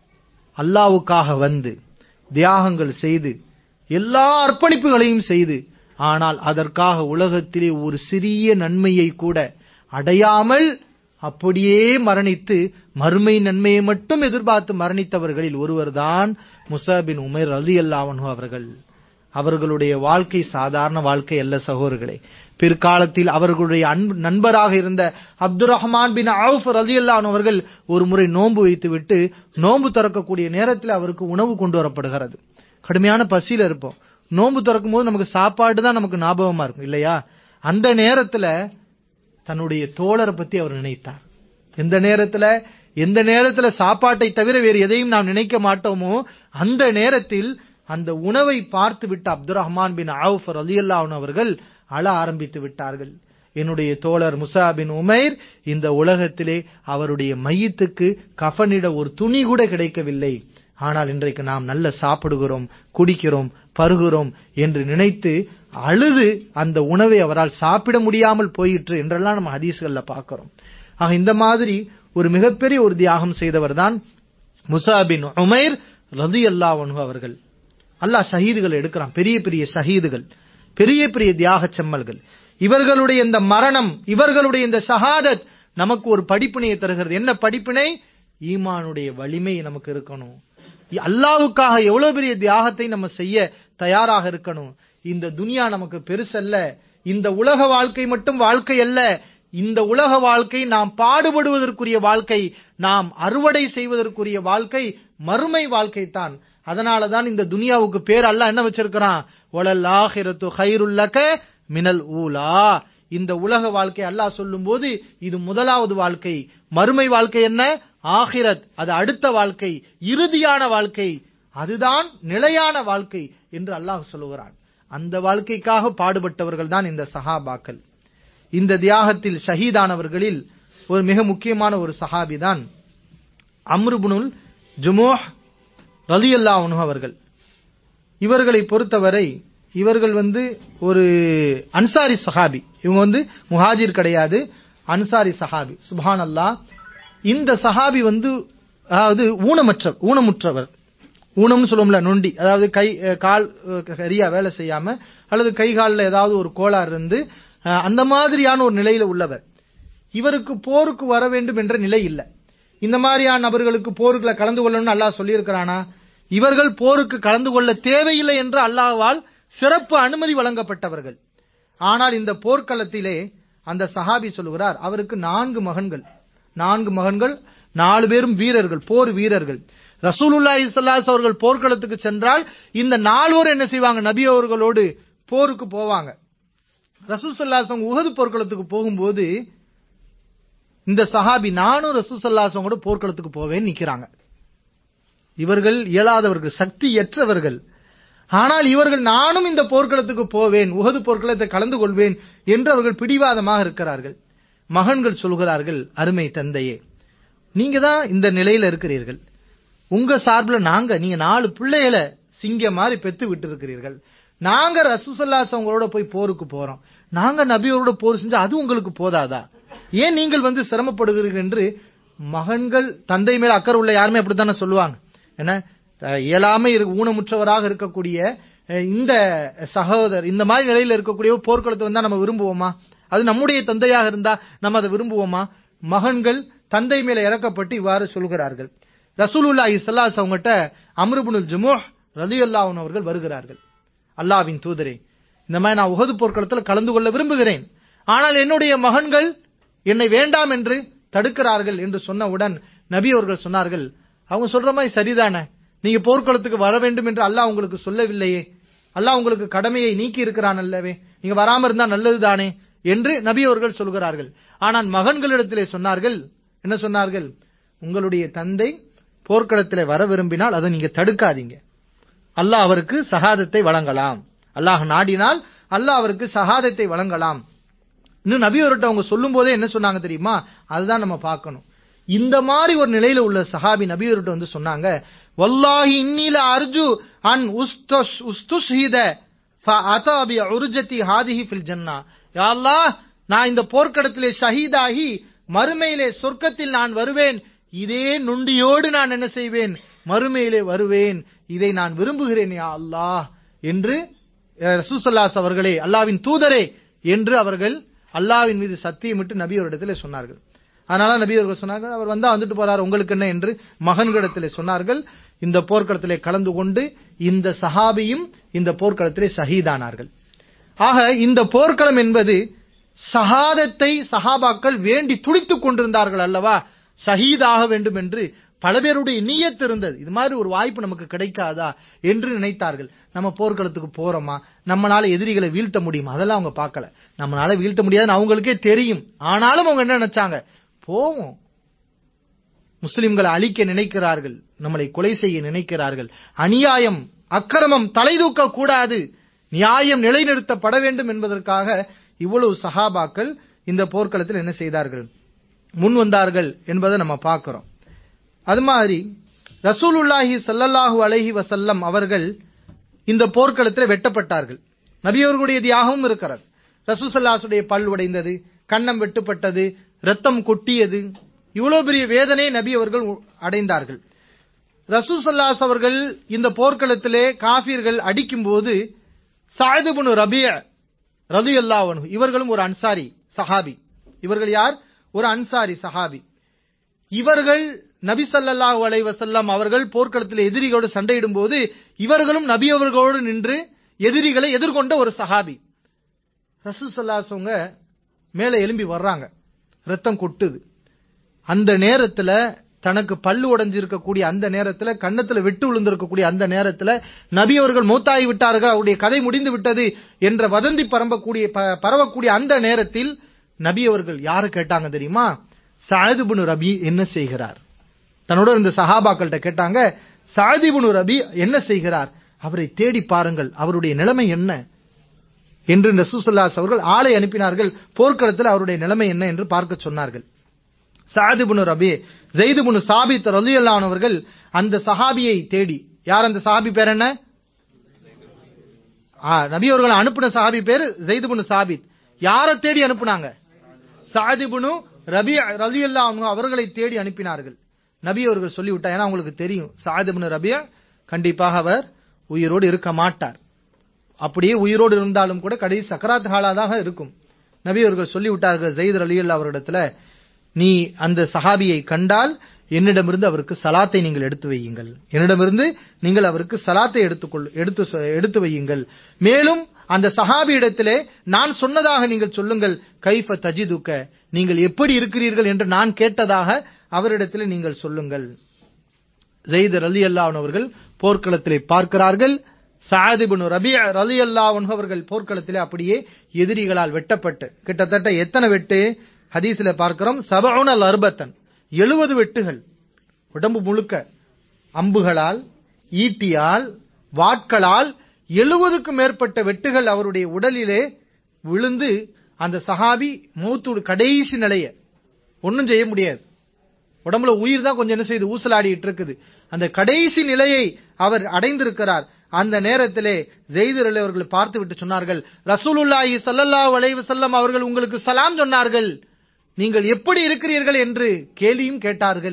அல்லாவுக்காக வந்து தியாகங்கள் செய்து எல்லா அர்ப்பணிப்புகளையும் செய்து ஆனால் அதற்காக உலகத்திலே ஒரு சிறிய நன்மையை கூட அடையாமல் அப்படியே மரணித்து மறுமை நன்மையை மட்டும் எதிர்பார்த்து மரணித்தவர்களில் ஒருவர்தான் முசாபின் உமர் அலி அல்லாவனு அவர்கள் அவர்களுடைய வாழ்க்கை சாதாரண வாழ்க்கை அல்ல சகோதரர்களே பிற்காலத்தில் அவர்களுடைய அன்பு நண்பராக இருந்த அப்துல் ரஹ்மான் பின் அவுஃப் ரலியல்லான் அவர்கள் ஒரு முறை நோன்பு வைத்துவிட்டு நோன்பு திறக்கக்கூடிய நேரத்தில் அவருக்கு உணவு கொண்டு வரப்படுகிறது கடுமையான பசியில இருப்போம் நோன்பு திறக்கும் போது நமக்கு சாப்பாடு தான் நமக்கு ஞாபகமா இருக்கும் இல்லையா அந்த நேரத்துல தன்னுடைய தோழரை பத்தி அவர் நினைத்தார் எந்த நேரத்துல எந்த நேரத்துல சாப்பாட்டை தவிர வேறு எதையும் நாம் நினைக்க மாட்டோமோ அந்த நேரத்தில் அந்த உணவை பார்த்து விட்ட அப்துல் ரஹ்மான் பின் அவுஃப் ரலியல்லாஹு அவர்கள் அழ ஆரம்பித்து விட்டார்கள் என்னுடைய தோழர் முசா பின் உமைர் இந்த உலகத்திலே அவருடைய மையத்துக்கு கஃனிட ஒரு துணி கூட கிடைக்கவில்லை ஆனால் இன்றைக்கு நாம் நல்ல சாப்பிடுகிறோம் குடிக்கிறோம் பருகிறோம் என்று நினைத்து அழுது அந்த உணவை அவரால் சாப்பிட முடியாமல் போயிற்று என்றெல்லாம் நம்ம ஹதீஸ்கள்ல பார்க்கிறோம் ஆக இந்த மாதிரி ஒரு மிகப்பெரிய ஒரு தியாகம் செய்தவர் தான் முசாபின் உமைர் ரதி அல்லா அவர்கள் அல்லாஹ் ஷஹீதுகள் எடுக்கிறான் பெரிய பெரிய ஷஹீதுகள் பெரிய பெரிய தியாக செம்மல்கள் இவர்களுடைய இந்த மரணம் இவர்களுடைய இந்த ஷஹாதத் நமக்கு ஒரு படிப்பினையை தருகிறது என்ன படிப்பினை ஈமானுடைய வலிமை நமக்கு இருக்கணும் அல்லாவுக்காக எவ்வளவு பெரிய தியாகத்தை நம்ம செய்ய தயாராக இருக்கணும் இந்த துனியா நமக்கு பெருசல்ல இந்த உலக வாழ்க்கை மட்டும் வாழ்க்கை அல்ல இந்த உலக வாழ்க்கை நாம் பாடுபடுவதற்குரிய வாழ்க்கை நாம் அறுவடை செய்வதற்குரிய வாழ்க்கை மறுமை வாழ்க்கை தான் அதனால தான் இந்த துனியாவுக்கு பேர் அல்ல என்ன வச்சிருக்கிறான் ஒலல் ஆஹிரத்து ஹைருல்லக மினல் ஊலா இந்த உலக வாழ்க்கை அல்லாஹ் சொல்லும் போது இது முதலாவது வாழ்க்கை மறுமை வாழ்க்கை என்ன ஆஹிரத் அது அடுத்த வாழ்க்கை இறுதியான வாழ்க்கை அதுதான் நிலையான வாழ்க்கை என்று அல்லாஹ் சொல்லுகிறான் அந்த வாழ்க்கைக்காக பாடுபட்டவர்கள் தான் இந்த சஹாபாக்கள் இந்த தியாகத்தில் ஷஹீதானவர்களில் ஒரு மிக முக்கியமான ஒரு சஹாபி தான் அம்ருபுனுல் ஜுமோஹ் ரலியல்லா அவர்கள் இவர்களை பொறுத்தவரை இவர்கள் வந்து ஒரு அன்சாரி சஹாபி இவங்க வந்து முஹாஜிர் கிடையாது அன்சாரி சஹாபி சுபான் அல்லா இந்த சஹாபி வந்து அதாவது ஊனமற்ற ஊனமுற்றவர் ஊனம்னு சொல்லுவோம்ல நொண்டி அதாவது கை கால் சரியா வேலை செய்யாம அல்லது கை காலில் ஏதாவது ஒரு கோளாறு இருந்து அந்த மாதிரியான ஒரு நிலையில உள்ளவர் இவருக்கு போருக்கு வர வேண்டும் என்ற நிலை இல்லை இந்த மாதிரியான நபர்களுக்கு போருக்குள்ள கலந்து கொள்ளணும்னு அல்லாஹ் சொல்லியிருக்கிறானா இவர்கள் போருக்கு கலந்து கொள்ள தேவையில்லை என்று அல்லாஹ்வால் சிறப்பு அனுமதி வழங்கப்பட்டவர்கள் ஆனால் இந்த போர்க்களத்திலே அந்த சஹாபி சொல்லுகிறார் அவருக்கு நான்கு மகன்கள் நான்கு மகன்கள் நாலு பேரும் வீரர்கள் போர் வீரர்கள் ரசூலுல்லாஹி ஸல்லல்லாஹு அவர்கள் போர்க்களத்துக்கு சென்றால் இந்த நால்வர் என்ன செய்வாங்க நபி அவர்களோடு போருக்கு போவாங்க ரசூல் ஸல்லல்லாஹு அலைஹி வஸல்லம் உஹது போர்க்களத்துக்கு போகும்போது இந்த சஹாபி நானும் ரசூல் ஸல்லல்லாஹு அலைஹி வஸல்லம் கூட போர்க்களத்துக்கு போவேன் நிக்கிறாங்க இவர்கள் இயலாதவர்கள் சக்தியற்றவர்கள் ஆனால் இவர்கள் நானும் இந்த போர்க்களத்துக்கு போவேன் உகது போர்க்களத்தை கலந்து கொள்வேன் என்று அவர்கள் பிடிவாதமாக இருக்கிறார்கள் மகன்கள் சொல்கிறார்கள் அருமை தந்தையே நீங்க தான் இந்த நிலையில இருக்கிறீர்கள் உங்க சார்பில் நாங்க நீங்க நாலு பிள்ளைகளை சிங்க மாதிரி பெத்து விட்டு இருக்கிறீர்கள் நாங்க ரசூசல்லாசவங்களோட போய் போருக்கு போறோம் நாங்க நபியோரோட போர் செஞ்சா அது உங்களுக்கு போதாதா ஏன் நீங்கள் வந்து சிரமப்படுகிறீர்கள் என்று மகன்கள் தந்தை மேல அக்கறை உள்ள யாருமே அப்படித்தானே சொல்லுவாங்க என்ன அஹ், இயலாமை இரு- ஊனமுற்றவராக இருக்கக்கூடிய அஹ், இந்த சகோதரர் இந்த மாதிரி நிலையில இருக்கக்கூடிய போர்க்களத்தை வந்தா நம்ம விரும்புவோமா அது நம்முடைய தந்தையாக இருந்தா நம்ம அதை விரும்புவோமா மகன்கள் தந்தை மேல இறக்கப்பட்டு இவ்வாறு சொல்கிறார்கள் ரசூலுல்லாஹி ஸல்லல்லாஹு அலைஹி அவங்ககிட்ட அம்ருபுனுல் ஜுமுஹ் ரலியல்லாஹு அன்ஹு அவர்கள் வருகிறார்கள் அல்லாஹ்வின் தூதரே இந்த மாதிரி நான் உஹது போர்க்களத்தில் கலந்து கொள்ள விரும்புகிறேன் ஆனால் என்னுடைய மகன்கள் என்னை வேண்டாம் என்று தடுக்கிறார்கள் என்று சொன்னவுடன் நபி அவர்கள் சொன்னார்கள் அவங்க சொல்ற மாதிரி சரிதானே நீங்க போர்க்களத்துக்கு வர வேண்டும் என்று அல்லாஹ் உங்களுக்கு சொல்லவில்லையே அல்லாஹ் உங்களுக்கு கடமையை நீக்கி இருக்கிறான் அல்லவே நீங்க வராம இருந்தா நல்லதுதானே என்று நபி அவர்கள் சொல்கிறார்கள் ஆனால் மகன்களிடத்திலே சொன்னார்கள் என்ன சொன்னார்கள் உங்களுடைய தந்தை போர்க்களத்திலே வர விரும்பினால் அதை நீங்க தடுக்காதீங்க அல்லாஹ் அவருக்கு சகாதத்தை வழங்கலாம் அல்லாஹ் நாடினால் அல்லாஹ் அவருக்கு சகாதத்தை வழங்கலாம் இன்னும் நபி அவர்கிட்ட அவங்க சொல்லும் போதே என்ன சொன்னாங்க தெரியுமா அதுதான் நம்ம பார்க்கணும் இந்த மாதிரி ஒரு நிலையில உள்ள சஹாபி நபி அவர்கிட்ட வந்து சொன்னாங்க வல்லாஹி இன்னில அர்ஜு அன் உஸ்துஷ் உஸ்துஷ்ஹித ஃபஅதா பி உர்ஜதி ஹாதிஹி ஃபில் ஜன்னா யா அல்லாஹ் நான் இந்த போர்க்களத்திலே ஷஹீதாகி மறுமையிலே சொர்க்கத்தில் நான் வருவேன் இதே நுண்டியோடு நான் என்ன செய்வேன் மறுமையிலே வருவேன் இதை நான் விரும்புகிறேன் யா அல்லாஹ் என்று ரசூசல்லாஸ் அவர்களே அல்லாவின் தூதரே என்று அவர்கள் அல்லாவின் மீது சத்தியமிட்டு நபி அவரிடத்திலே சொன்னார்கள் அதனால நபி அவர்கள் சொன்னார்கள் அவர் வந்தா வந்துட்டு போறார் உங்களுக்கு என்ன என்று மகன்களிடத்திலே சொன்னார்கள் இந்த போர்க்களத்திலே கலந்து கொண்டு இந்த சஹாபியும் இந்த போர்க்களத்திலே ஷஹீதானார்கள் ஆக இந்த போர்க்களம் என்பது சஹாதத்தை சஹாபாக்கள் வேண்டி துடித்துக் கொண்டிருந்தார்கள் அல்லவா ஷஹீதாக வேண்டும் என்று பல பேருடைய நியத்து இருந்தது இது மாதிரி ஒரு வாய்ப்பு நமக்கு கிடைக்காதா என்று நினைத்தார்கள் நம்ம போர்க்களத்துக்கு போறோமா நம்மளால எதிரிகளை வீழ்த்த முடியுமா அதெல்லாம் அவங்க பார்க்கல நம்மளால வீழ்த்த முடியாதுன்னு அவங்களுக்கே தெரியும் ஆனாலும் அவங்க என்ன நினைச்சாங்க போவோம் முஸ்லிம்களை அழிக்க நினைக்கிறார்கள் நம்மளை கொலை செய்ய நினைக்கிறார்கள் அநியாயம் அக்கிரமம் தலை தூக்க கூடாது நியாயம் நிலைநிறுத்தப்பட வேண்டும் என்பதற்காக இவ்வளவு சஹாபாக்கள் இந்த போர்க்களத்தில் என்ன செய்தார்கள் முன் வந்தார்கள் என்பதை நம்ம பார்க்கிறோம் அது மாதிரி ரசூலுல்லாஹி ஸல்லல்லாஹு அலைஹி வஸல்லம் அவர்கள் இந்த போர்க்களத்தில் வெட்டப்பட்டார்கள் நபி அவர்களுடைய தியாகமும் இருக்கிறது ரசூசல்லாசுடைய பல் உடைந்தது கன்னம் வெட்டுப்பட்டது ரத்தம் கொட்டியது இவ்வளவு பெரிய வேதனை நபி அவர்கள் அடைந்தார்கள் ரசூசல்லாஸ் அவர்கள் இந்த போர்க்களத்திலே காஃபிர்கள் அடிக்கும்போது சாயதுபுனு ரபிய ரலி அல்லாவனு இவர்களும் ஒரு அன்சாரி சஹாபி இவர்கள் யார் ஒரு அன்சாரி சஹாபி இவர்கள் நபி ஸல்லல்லாஹு அலைஹி வஸல்லம் அவர்கள் போர்க்களத்தில் எதிரிகளோடு சண்டையிடும் போது இவர்களும் நபி அவர்களோடு நின்று எதிரிகளை எதிர்கொண்ட ஒரு சஹாபி ரசூல் ஸல்லல்லாஹு மேலே எழும்பி வர்றாங்க ரத்தம் கொட்டுது அந்த நேரத்துல தனக்கு பல்லு உடைஞ்சிருக்கக்கூடிய அந்த நேரத்துல கன்னத்துல வெட்டு விழுந்திருக்கக்கூடிய அந்த நேரத்துல நபி அவர்கள் மூத்தாகி விட்டார்கள் அவருடைய கதை முடிந்து விட்டது என்ற வதந்தி பரம்பக்கூடிய ப- பரவக்கூடிய அந்த நேரத்தில் நபி அவர்கள் யாரு கேட்டாங்க தெரியுமா சாயதுபுனு ரபி என்ன செய்கிறார் தன்னோட இருந்த சஹாபாக்கள்கிட்ட கேட்டாங்க சாதிபுனு ரபி என்ன செய்கிறார் அவரை தேடி பாருங்கள் அவருடைய நிலைமை என்ன என்று ரசூசல்லாஸ் அவர்கள் ஆளை அனுப்பினார்கள் போர்க்களத்தில் அவருடைய நிலைமை என்ன என்று பார்க்க சொன்னார்கள் சாதிபுனு ரபி ஜெயிதுபுனு சாபித் ரலியல்லானவர்கள் அந்த சஹாபியை தேடி யார் அந்த சஹாபி பேர் என்ன ஆ, நபி அவர்கள் அனுப்பின சஹாபி பேரு ஜெயிதுபுனு சாபித் யாரை தேடி அனுப்புனாங்க சாதிபுனு ரபி ரலியல்லா அவர்களை தேடி அனுப்பினார்கள் நபி அவர்கள் சொல்லிவிட்டார் ஏன்னா அவங்களுக்கு தெரியும் சாதிபுனு ரபியா கண்டிப்பாக அவர் உயிரோடு இருக்க மாட்டார் அப்படியே உயிரோடு இருந்தாலும் கூட கடைசி சக்கராத் ஹாலாதாக இருக்கும் நபி அவர்கள் சொல்லிவிட்டார்கள் ஜெயித் அலியல்லா அவரிடத்துல நீ அந்த சஹாபியை கண்டால் என்னிடமிருந்து அவருக்கு சலாத்தை நீங்கள் எடுத்து வையுங்கள் என்னிடமிருந்து நீங்கள் அவருக்கு சலாத்தை எடுத்துக்கொள் எடுத்து சொ- எடுத்து வையுங்கள் மேலும் அந்த சஹாபியிடத்திலே நான் சொன்னதாக நீங்கள் சொல்லுங்கள் கைஃப தஜிதுக்க நீங்கள் எப்படி இருக்கிறீர்கள் என்று நான் கேட்டதாக அவரிடத்திலே நீங்கள் சொல்லுங்கள் ஜெயித் ரலி அவர்கள் போர்க்களத்திலே பார்க்கிறார்கள் சாதிபுன் ரபி ரலி அவர்கள் போர்க்களத்திலே அப்படியே எதிரிகளால் வெட்டப்பட்டு கிட்டத்தட்ட எத்தனை வெட்டு ஹதீஸ்ல பார்க்கிறோம் சபவுனல் அர்பத்தன் எழுபது வெட்டுகள் உடம்பு முழுக்க அம்புகளால் ஈட்டியால் வாட்களால் எழுபதுக்கும் மேற்பட்ட வெட்டுகள் அவருடைய உடலிலே விழுந்து அந்த சஹாபி மூத்து கடைசி நிலைய ஒன்னும் செய்ய முடியாது உடம்புல உயிர் தான் கொஞ்சம் என்ன செய்து ஊசலாடிட்டு இருக்குது அந்த கடைசி நிலையை அவர் அடைந்திருக்கிறார் அந்த நேரத்திலே ஜெயிதர் அலி அவர்கள் பார்த்து விட்டு சொன்னார்கள் ரசூலுல்லாஹி ஸல்லல்லாஹு அலைஹி வஸல்லம் அவர்கள் உங்களுக்கு சலாம் சொன்னார்கள் நீங்கள் எப்படி இருக்கிறீர்கள் என்று கேலியும் கேட்டார்கள்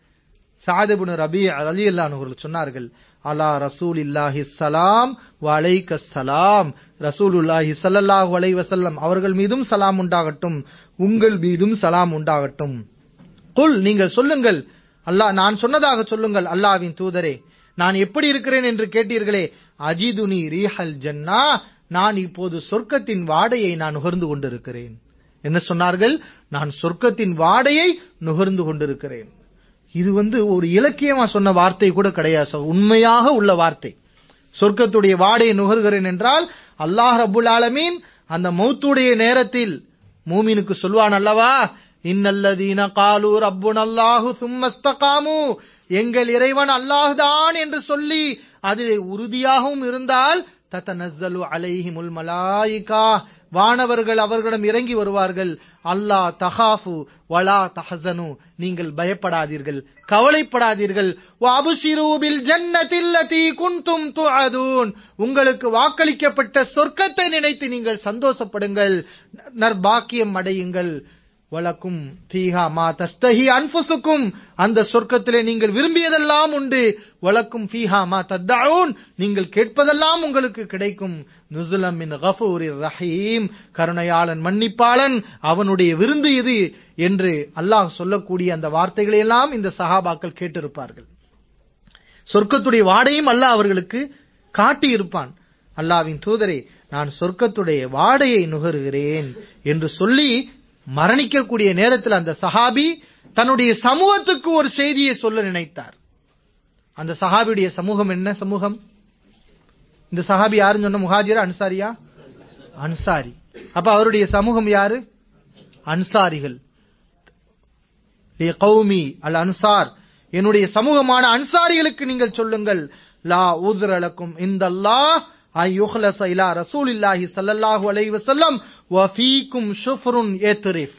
சாதிபுன் ரபி அலி அவர்கள் சொன்னார்கள் அலா ரசூலில்லாஹி சலாம் வலைக்க சலாம் ரசூலுல்லாஹி ஸல்லல்லாஹு அலைஹி வஸல்லம் அவர்கள் மீதும் சலாம் உண்டாகட்டும் உங்கள் மீதும் சலாம் உண்டாகட்டும் குல் நீங்கள் சொல்லுங்கள் அல்லாஹ் நான் சொன்னதாக சொல்லுங்கள் அல்லாஹ்வின் தூதரே நான் எப்படி இருக்கிறேன் என்று கேட்டீர்களே அஜிதுனி ரீஹல் ஜன்னா நான் இப்போது சொர்க்கத்தின் வாடையை நான் நுகர்ந்து கொண்டிருக்கிறேன் என்ன சொன்னார்கள் நான் சொர்க்கத்தின் வாடையை நுகர்ந்து கொண்டிருக்கிறேன் இது வந்து ஒரு இலக்கியமா சொன்ன வார்த்தை கூட கிடையாது சார். உண்மையாக உள்ள வார்த்தை சொர்க்கத்துடைய வாடையை நுகர்கிறேன் என்றால் அல்லாஹ் ரப்புல் ஆலமீன் அந்த மௌத்துடைய நேரத்தில் மூமினுக்கு சொல்வான் அல்லவா இன்னல்லதீன காலு ரப்புன் அல்லாஹு சும்மஸ்தகாமு எங்கள் இறைவன் அல்லாஹ்தான் என்று சொல்லி அது உறுதியாகவும் இருந்தால் தத்தனஸ்ஸலு அலைஹிமுல் மலாயிகா வானவர்கள் அவர்களிடம் இறங்கி வருவார்கள் அல்லாஹ் தஹாஃபு வலா தஹசனு நீங்கள் பயப்படாதீர்கள் கவலைப்படாதீர்கள் வஅப்ஷிரு பில் ஜன்னத்தில் லதி குன்தும் துஅதூன் உங்களுக்கு வாக்களிக்கப்பட்ட சொர்க்கத்தை நினைத்து நீங்கள் சந்தோஷப்படுங்கள் நற்பாக்கியம் அடையுங்கள் வலக்கும் ஃபீஹா மா தஸ்தஹி அன்ஃபுசுக்கும் அந்த சொர்க்கத்திலே நீங்கள் விரும்பியதெல்லாம் உண்டு வலக்கும் ஃபீஹா மா தத்தஊன் நீங்கள் கேட்பதெல்லாம் உங்களுக்கு கிடைக்கும் நுசுலம் மின் கஃபூரிர் ரஹீம் கருணையாளன் மன்னிப்பாளன் அவனுடைய விருந்து இது என்று அல்லாஹ் சொல்லக்கூடிய அந்த வார்த்தைகளை எல்லாம் இந்த சஹாபாக்கள் கேட்டிருப்பார்கள் சொர்க்கத்துடைய வாடையும் அல்லாஹ் அவர்களுக்கு காட்டி இருப்பான் அல்லாவின் தூதரே நான் சொர்க்கத்துடைய வாடையை நுகருகிறேன் என்று சொல்லி மரணிக்கக்கூடிய நேரத்தில் அந்த சஹாபி தன்னுடைய சமூகத்துக்கு ஒரு செய்தியை சொல்ல நினைத்தார் அந்த சஹாபியுடைய சமூகம் என்ன சமூகம் இந்த சஹாபி யாருன்னு சொன்ன முஹாஜிரா அன்சாரியா அன்சாரி அப்ப அவருடைய சமூகம் யாரு அன்சாரிகள் கௌமி அல் அன்சார் என்னுடைய சமூகமான அன்சாரிகளுக்கு நீங்கள் சொல்லுங்கள் லா ஊதுரலக்கும் இந்த அல்லாஹ் ஐயுஹ்லஸ இலா ரசூலில்லாஹி ஸல்லல்லாஹு அலைஹி வஸல்லம் வ ஃபீக்கும் ஷுஃப்ருன் ஏத்ரிஃப்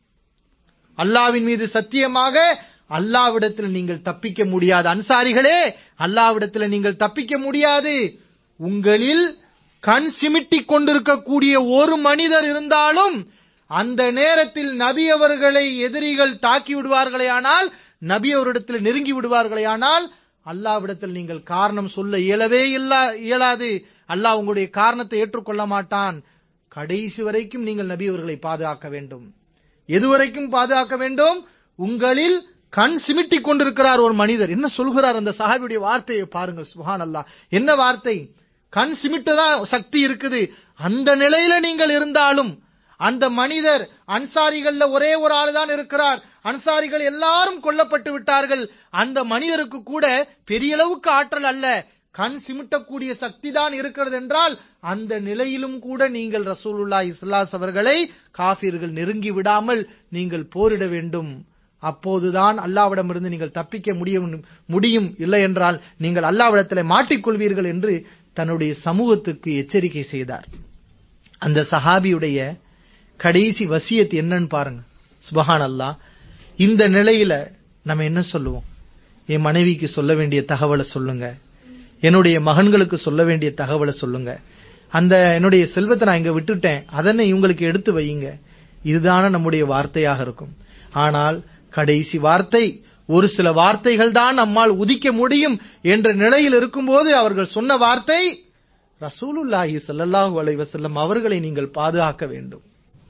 அல்லாஹ்வின் மீது சத்தியமாக அல்லாவிடத்தில் நீங்கள் தப்பிக்க முடியாது அன்சாரிகளே அல்லாவிடத்தில் நீங்கள் தப்பிக்க முடியாது உங்களில் கண் சிமிட்டிக் கொண்டிருக்கக்கூடிய ஒரு மனிதர் இருந்தாலும் அந்த நேரத்தில் நபி அவர்களை எதிரிகள் தாக்கி விடுவார்களே ஆனால் நபி அவரிடத்தில் நெருங்கி விடுவார்களே ஆனால் அல்லாவிடத்தில் நீங்கள் காரணம் சொல்ல இயலவே இல்ல இயலாது அல்லாஹ் உங்களுடைய காரணத்தை ஏற்றுக்கொள்ள மாட்டான் கடைசி வரைக்கும் நீங்கள் நபி அவர்களை பாதுகாக்க வேண்டும் எதுவரைக்கும் பாதுகாக்க வேண்டும் உங்களில் கண் சிமிட்டிக் கொண்டிருக்கிறார் ஒரு மனிதர் என்ன சொல்கிறார் அந்த சஹாபியுடைய வார்த்தையை பாருங்கள் சுஹான் அல்லாஹ் என்ன வார்த்தை கண் சிமிட்டதான் சக்தி இருக்குது அந்த நிலையில நீங்கள் இருந்தாலும் அந்த மனிதர் அன்சாரிகள்ல ஒரே ஒரு ஆள் தான் இருக்கிறார் அன்சாரிகள் எல்லாரும் கொல்லப்பட்டு விட்டார்கள் அந்த மனிதருக்கு கூட பெரிய அளவுக்கு ஆற்றல் அல்ல கண் சிமிட்டக்கூடிய சக்தி தான் இருக்கிறது என்றால் அந்த நிலையிலும் கூட நீங்கள் ரசூலுல்லா இஸ்லாஸ் அவர்களை காஃபிர்கள் நெருங்கி விடாமல் நீங்கள் போரிட வேண்டும் அப்போதுதான் அல்லாவிடமிருந்து நீங்கள் தப்பிக்க முடியும் முடியும் இல்லை என்றால் நீங்கள் அல்லாவிடத்தில் மாட்டிக்கொள்வீர்கள் என்று தன்னுடைய சமூகத்துக்கு எச்சரிக்கை செய்தார் அந்த சஹாபியுடைய கடைசி வசியத் என்னன்னு பாருங்க சுபஹான் அல்லா இந்த நிலையில நம்ம என்ன சொல்லுவோம் என் மனைவிக்கு சொல்ல வேண்டிய தகவலை சொல்லுங்க என்னுடைய மகன்களுக்கு சொல்ல வேண்டிய தகவலை சொல்லுங்க அந்த என்னுடைய செல்வத்தை நான் இங்க விட்டுட்டேன் அதனை இவங்களுக்கு எடுத்து வையுங்க இதுதான நம்முடைய வார்த்தையாக இருக்கும் ஆனால் கடைசி வார்த்தை ஒரு சில வார்த்தைகள் தான் நம்மால் உதிக்க முடியும் என்ற நிலையில் இருக்கும்போது அவர்கள் சொன்ன வார்த்தை ரசூலுல்லாஹி ஸல்லல்லாஹு அலைஹி வஸல்லம் அவர்களை நீங்கள் பாதுகாக்க வேண்டும்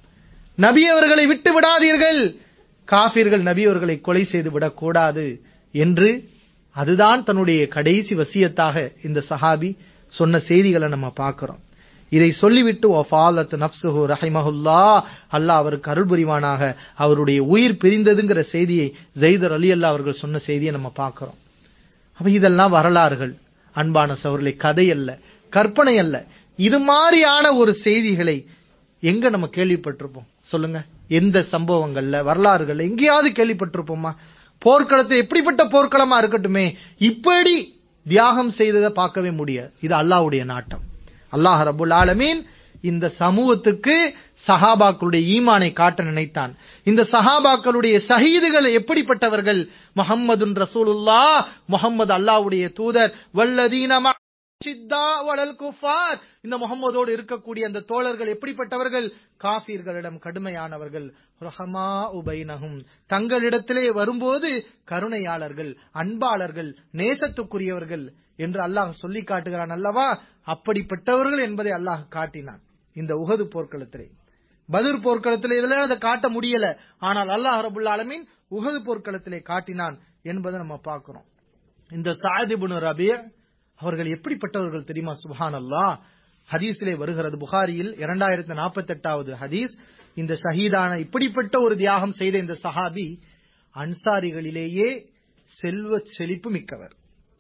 நபி அவர்களை விட்டு விடாதீர்கள் காபிர்கள் நபி அவர்களை கொலை செய்து விடக்கூடாது என்று அதுதான் தன்னுடைய கடைசி வசியத்தாக இந்த சஹாபி சொன்ன செய்திகளை நம்ம பார்க்கிறோம் இதை சொல்லிவிட்டு ஒஃபாலத் நப்சுஹு ரஹிமஹுல்லா அல்லாஹ் அவருக்கு அருள் புரிவானாக அவருடைய உயிர் பிரிந்ததுங்கிற செய்தியை ஜெய்தர் அலி அல்லா அவர்கள் சொன்ன செய்தியை நம்ம பார்க்கிறோம் அப்ப இதெல்லாம் வரலாறுகள் அன்பான சவர்களே கதை அல்ல கற்பனை அல்ல இது மாதிரியான ஒரு செய்திகளை எங்க நம்ம கேள்விப்பட்டிருப்போம் சொல்லுங்க எந்த சம்பவங்கள்ல வரலாறுகள்ல எங்கேயாவது கேள்விப்பட்டிருப்போமா போர்க்களத்தை எப்படிப்பட்ட போர்க்களமா இருக்கட்டுமே இப்படி தியாகம் செய்ததை பார்க்கவே முடியாது இது அல்லாஹ்வுடைய நாட்டம் அல்லாஹ் ரபுல் ஆலமீன் இந்த சமூகத்துக்கு சஹாபாக்களுடைய ஈமானை காட்ட நினைத்தான் இந்த சஹாபாக்களுடைய ஷஹீதுகள் எப்படிப்பட்டவர்கள் முஹம்மதுன் ரசூலுல்லா முஹம்மது அல்லாஹ்வுடைய தூதர் வல்லதீன ம- ஷித்தா வலல் குஃபார் இந்த முகம்மதோடு இருக்கக்கூடிய அந்த தோழர்கள் எப்படிப்பட்டவர்கள் காஃபிர்களிடம் கடுமையானவர்கள் ரஹமா உபைனஹும் தங்களிடத்திலே வரும்போது கருணையாளர்கள் அன்பாளர்கள் நேசத்துக்குரியவர்கள் என்று அல்லாஹ் சொல்லி காட்டுகிறான் அல்லவா அப்படிப்பட்டவர்கள் என்பதை அல்லாஹ் காட்டினான் இந்த உகது போர்க்களத்திலே பதுர் போர்க்களத்திலே இதுல அதை காட்ட முடியல ஆனால் அல்லாஹ் ரபுல் ஆலமீன் உகது போர்க்களத்திலே காட்டினான் என்பதை நம்ம பார்க்கிறோம் இந்த சாதிபுனு ரபி அவர்கள் எப்படிப்பட்டவர்கள் தெரியுமா சுபஹான் அல்லாஹ் ஹதீஸிலே வருகிறது புகாரியில் இரண்டாயிரத்தி நாற்பத்தி எட்டாவது ஹதீஸ் இந்த ஷஹீதான இப்படிப்பட்ட ஒரு தியாகம் செய்த இந்த சஹாபி அன்சாரிகளிலேயே செல்வ செழிப்பு மிக்கவர்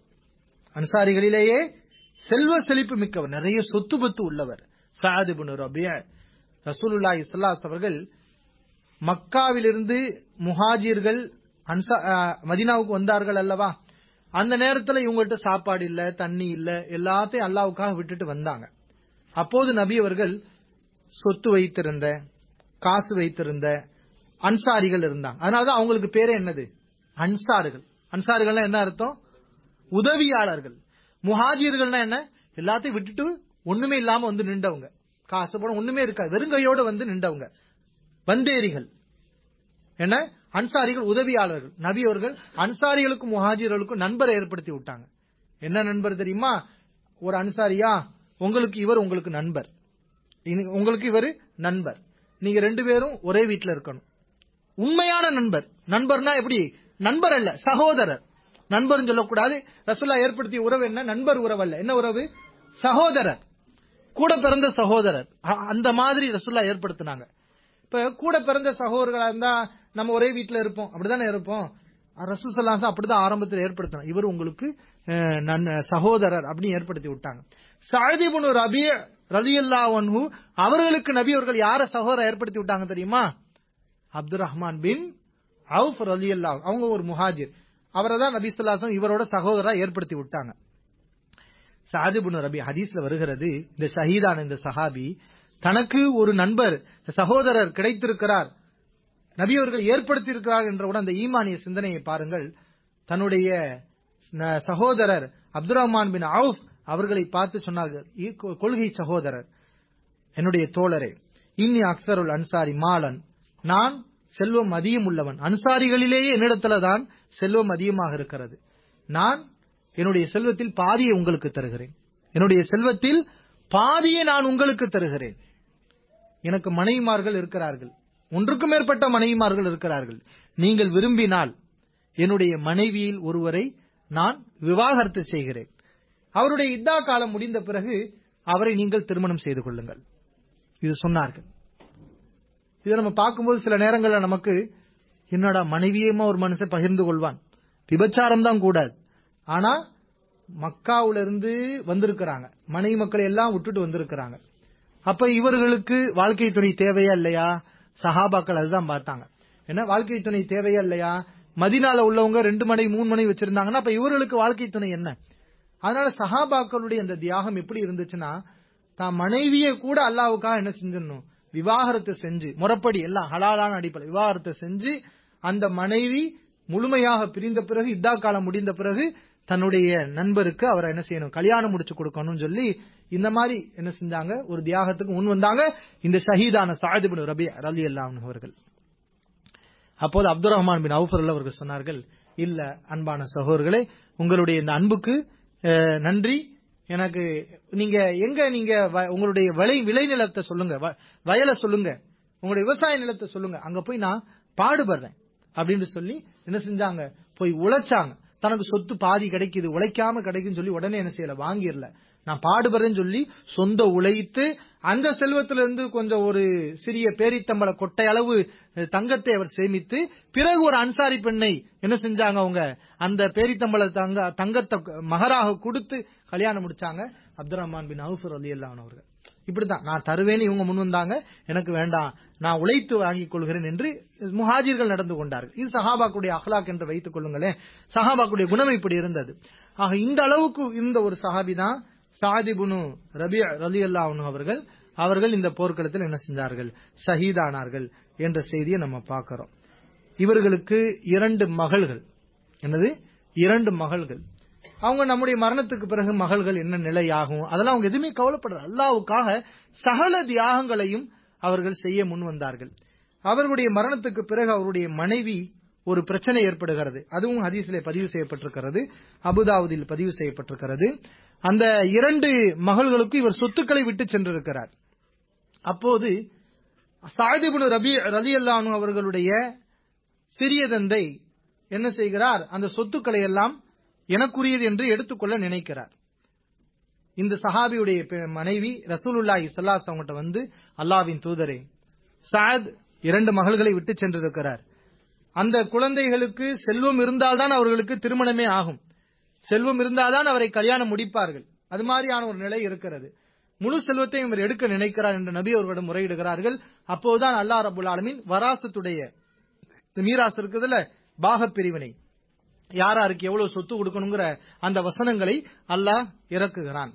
அன்சாரிகளிலேயே செல்வ செழிப்பு மிக்கவர் நிறைய சொத்து பத்து உள்ளவர் சாதிபுனு ரபிய ரசூலுல்லாஹி ஸல்லல்லாஹு அவர்கள் மக்காவிலிருந்து முஹாஜிர்கள் அன்சா அஹ், மதீனாவுக்கு வந்தார்கள் அல்லவா அந்த நேரத்துல இவங்கள்ட்ட சாப்பாடு இல்ல தண்ணி இல்ல எல்லாத்தையும் அல்லாவுக்காக விட்டுட்டு வந்தாங்க அப்போது நபி அவர்கள் சொத்து வைத்திருந்த காசு வைத்திருந்த அன்சாரிகள் இருந்தாங்க அதனாலதான் அவங்களுக்கு பேரே என்னது அன்சார்கள் அன்சாரிகள்னா என்ன அர்த்தம் உதவியாளர்கள் முஹாஜிர்கள்னா என்ன எல்லாத்தையும் விட்டுட்டு ஒண்ணுமே இல்லாம வந்து நின்றவங்க காசு பணம் ஒண்ணுமே இருக்காது வெறுங்கையோட வந்து நின்றவங்க வந்தேரிகள் என்ன அன்சாரிகள் உதவியாளர்கள் நபி அவர்கள் அன்சாரிகளுக்கும் முஹாஜிர்களுக்கும் நண்பரை ஏற்படுத்தி விட்டாங்க என்ன நண்பர் தெரியுமா ஒரு அன்சாரியா உங்களுக்கு இவர் உங்களுக்கு நண்பர் இனி- உங்களுக்கு இவர் நண்பர் நீங்க ரெண்டு பேரும் ஒரே வீட்ல இருக்கணும் உண்மையான நண்பர் நண்பர்னா எப்படி நண்பர் அல்ல சகோதரர் நண்பர்னு சொல்லக்கூடாது ரசுல்லா ஏற்படுத்திய உறவு என்ன நண்பர் உறவு அல்ல என்ன உறவு சகோதரர் கூட பிறந்த சகோதரர் அ- அந்த மாதிரி ரசுல்லா ஏற்படுத்தினாங்க இப்ப கூட பிறந்த சகோதரர்களா இருந்தா நம்ம ஒரே வீட்ல இருப்போம் அப்படிதானே இருப்போம் ரசூசல்லாசம் அப்படிதான் ஆரம்பத்தில் ஏற்படுத்தினாங்க இவர் உங்களுக்கு அஹ், நன்- சகோதரர் அப்படின்னு ஏற்படுத்தி விட்டாங்க சாதிபுனு ரபி ரலியல்லா ஒன்ஹு அவர்களுக்கு நபி அவர்கள் யார சகோதரர் ஏற்படுத்தி விட்டாங்க தெரியுமா அப்துல் ரஹ்மான் பின் அவுஃப் ரலியல்லா அவங்க ஒரு முஹாஜிர் அவரை தான் நபி சொல்லாசம் இவரோட சகோதரா ஏற்படுத்தி விட்டாங்க சாதிபுன் ரபி ஹதீஸ்ல வருகிறது இந்த ஷஹீதான இந்த சஹாபி தனக்கு ஒரு நண்பர் சகோதரர் கிடைத்திருக்கிறார் நபி அவர்கள் ஏற்படுத்தி இருக்கிறார் என்றவுடன் அந்த ஈமானிய சிந்தனையை பாருங்கள் தன்னுடைய ந- சகோதரர் அப்துல் ரஹ்மான் பின் அவுஃப் அவர்களை பார்த்து சொன்னார்கள் "ஈ கொ- கொள்கை சகோதரர் என்னுடைய தோழரே இன்னி அக்சருல் அன்சாரி மாலன் நான் செல்வம் அதிகம் உள்ளவன் அன்சாரிகளிலேயே என்னிடத்துல தான் செல்வம் அதிகமாக இருக்கிறது நான் என்னுடைய செல்வத்தில் பாதியை உங்களுக்கு தருகிறேன் என்னுடைய செல்வத்தில் பாதியை நான் உங்களுக்கு தருகிறேன் எனக்கு மனைவிமார்கள் இருக்கிறார்கள் ஒன்றுக்கும் மேற்பட்ட மனைவிமார்கள் இருக்கிறார்கள் நீங்கள் விரும்பினால் என்னுடைய மனைவியில் ஒருவரை நான் விவாகரத்து செய்கிறேன் அவருடைய இத்தா காலம் முடிந்த பிறகு அவரை நீங்கள் திருமணம் செய்து கொள்ளுங்கள் இது சொன்னார்கள் இதை நம்ம பார்க்கும்போது சில நேரங்கள்ல நமக்கு என்னடா மனைவியமா ஒரு மனுஷன் பகிர்ந்து கொள்வான் விபச்சாரம் தான் கூடாது ஆனா மக்காவுல இருந்து வந்திருக்கிறாங்க மனைவி மக்களை எல்லாம் விட்டுட்டு வந்திருக்கிறாங்க அப்ப இவர்களுக்கு வாழ்க்கை துணை தேவையா இல்லையா சஹாபாக்கள் அதுதான் பார்த்தாங்க என்ன வாழ்க்கை துணை தேவையா இல்லையா மதினால உள்ளவங்க ரெண்டு மனை மூணு மனை வச்சிருந்தாங்கன்னா அப்ப இவர்களுக்கு வாழ்க்கை துணை என்ன அதனால சஹாபாக்களுடைய அந்த தியாகம் எப்படி இருந்துச்சுன்னா தான் மனைவியை கூட அல்லாவுக்காக என்ன செஞ்சிடணும் விவாகரத்து செஞ்சு முறப்படி எல்லாம் ஹலாலான அடிப்படை விவாகரத்து செஞ்சு அந்த மனைவி முழுமையாக பிரிந்த பிறகு இத்தா காலம் முடிந்த பிறகு தன்னுடைய நண்பருக்கு அவரை என்ன செய்யணும் கல்யாணம் முடிச்சு கொடுக்கணும்னு சொல்லி இந்த மாதிரி என்ன செஞ்சாங்க ஒரு தியாகத்துக்கு முன் வந்தாங்க இந்த ஷஹீதான சாதிபின் ரபி ரலி அல்லாஹ் அவர்கள் அப்போது அப்துல் ரஹ்மான் பின் அவுஃபர் அவர்கள் சொன்னார்கள் இல்ல அன்பான சகோதரர்களே உங்களுடைய இந்த அன்புக்கு அஹ், நன்றி எனக்கு நீங்க எங்க நீங்க வ- உங்களுடைய விளை விளைநிலத்தை சொல்லுங்க வ- வயலை சொல்லுங்க உங்களுடைய விவசாய நிலத்தை சொல்லுங்க அங்க போய் நான் பாடுபடுறேன் அப்படின்னு சொல்லி என்ன செஞ்சாங்க போய் உழைச்சாங்க தனக்கு சொத்து பாதி கிடைக்குது உழைக்காம கிடைக்குன்னு சொல்லி உடனே என்ன செய்யல வாங்கிடல நான் பாடுபடுறேன்னு சொல்லி சொந்த உழைத்து அந்த செல்வத்திலிருந்து கொஞ்சம் ஒரு சிறிய பேரித்தம்பள கொட்டை அளவு அஹ், தங்கத்தை அவர் சேமித்து பிறகு ஒரு அன்சாரி பெண்ணை என்ன செஞ்சாங்க அவங்க அந்த பேரித்தம்பள தங்க தங்கத்தை மகராக கொடுத்து கல்யாணம் முடிச்சாங்க அப்துல் ரஹ்மான் பின் அவுஃபர் அலி அவர்கள் இப்படித்தான் நான் தருவேன்னு இவங்க முன் வந்தாங்க எனக்கு வேண்டாம் நான் உழைத்து வாங்கிக் கொள்கிறேன் என்று முஹாஜிர்கள் நடந்து கொண்டார்கள் இது சஹாபாக்குடைய அஹ்லாக் என்று வைத்துக் கொள்ளுங்களேன் சஹாபாக்குடைய குணம் இப்படி இருந்தது ஆக இந்த அளவுக்கு இந்த ஒரு சஹாபி தான் சாதிபுனு ரபி ரலி அவர்கள் அவர்கள் இந்த போர்க்களத்தில் என்ன செஞ்சார்கள் ஷஹீதானார்கள் என்ற செய்தியை நம்ம பார்க்கிறோம் இவர்களுக்கு இரண்டு மகள்கள் என்னது இரண்டு மகள்கள் அவங்க நம்முடைய மரணத்துக்கு பிறகு மகள்கள் என்ன நிலை ஆகும் அதெல்லாம் அவங்க எதுவுமே கவலைப்படுற அல்லாவுக்காக சகல தியாகங்களையும் அவர்கள் செய்ய முன் வந்தார்கள் அவர்களுடைய மரணத்துக்கு பிறகு அவருடைய மனைவி ஒரு பிரச்சனை ஏற்படுகிறது அதுவும் ஹதீஸிலே பதிவு செய்யப்பட்டிருக்கிறது அபுதாவுதில் பதிவு செய்யப்பட்டிருக்கிறது அந்த இரண்டு மகள்களுக்கு இவர் சொத்துக்களை விட்டு சென்றிருக்கிறார் அப்போது சாதிபுல் ரபி ரலி அல்லானு அவர்களுடைய சிறிய தந்தை என்ன செய்கிறார் அந்த சொத்துக்களை எல்லாம் எனக்குரியது என்று எடுத்துக்கொள்ள நினைக்கிறார் இந்த சஹாபியுடைய பெ- மனைவி ரசூலுல்லாஹி ஸல்லல்லாஹு அவங்ககிட்ட வந்து அல்லாஹ்வின் தூதரே சாத் இரண்டு மகள்களை விட்டு சென்றிருக்கிறார் அந்த குழந்தைகளுக்கு செல்வம் இருந்தால்தான் அவர்களுக்கு திருமணமே ஆகும் செல்வம் இருந்தால்தான் அவரை கல்யாணம் முடிப்பார்கள் அது மாதிரியான ஒரு நிலை இருக்கிறது முழு செல்வத்தையும் இவர் எடுக்க நினைக்கிறார் என்று நபி அவர்களிடம் முறையிடுகிறார்கள் அப்போதுதான் அல்லாஹ் ரபுல் ஆலமீன் வராசத்துடைய இந்த மீராஸ் இருக்குதுல்ல பாகப் பிரிவினை யார் யாருக்கு எவ்வளவு சொத்து கொடுக்கணுங்கிற அந்த வசனங்களை அல்லாஹ் இறக்குகிறான்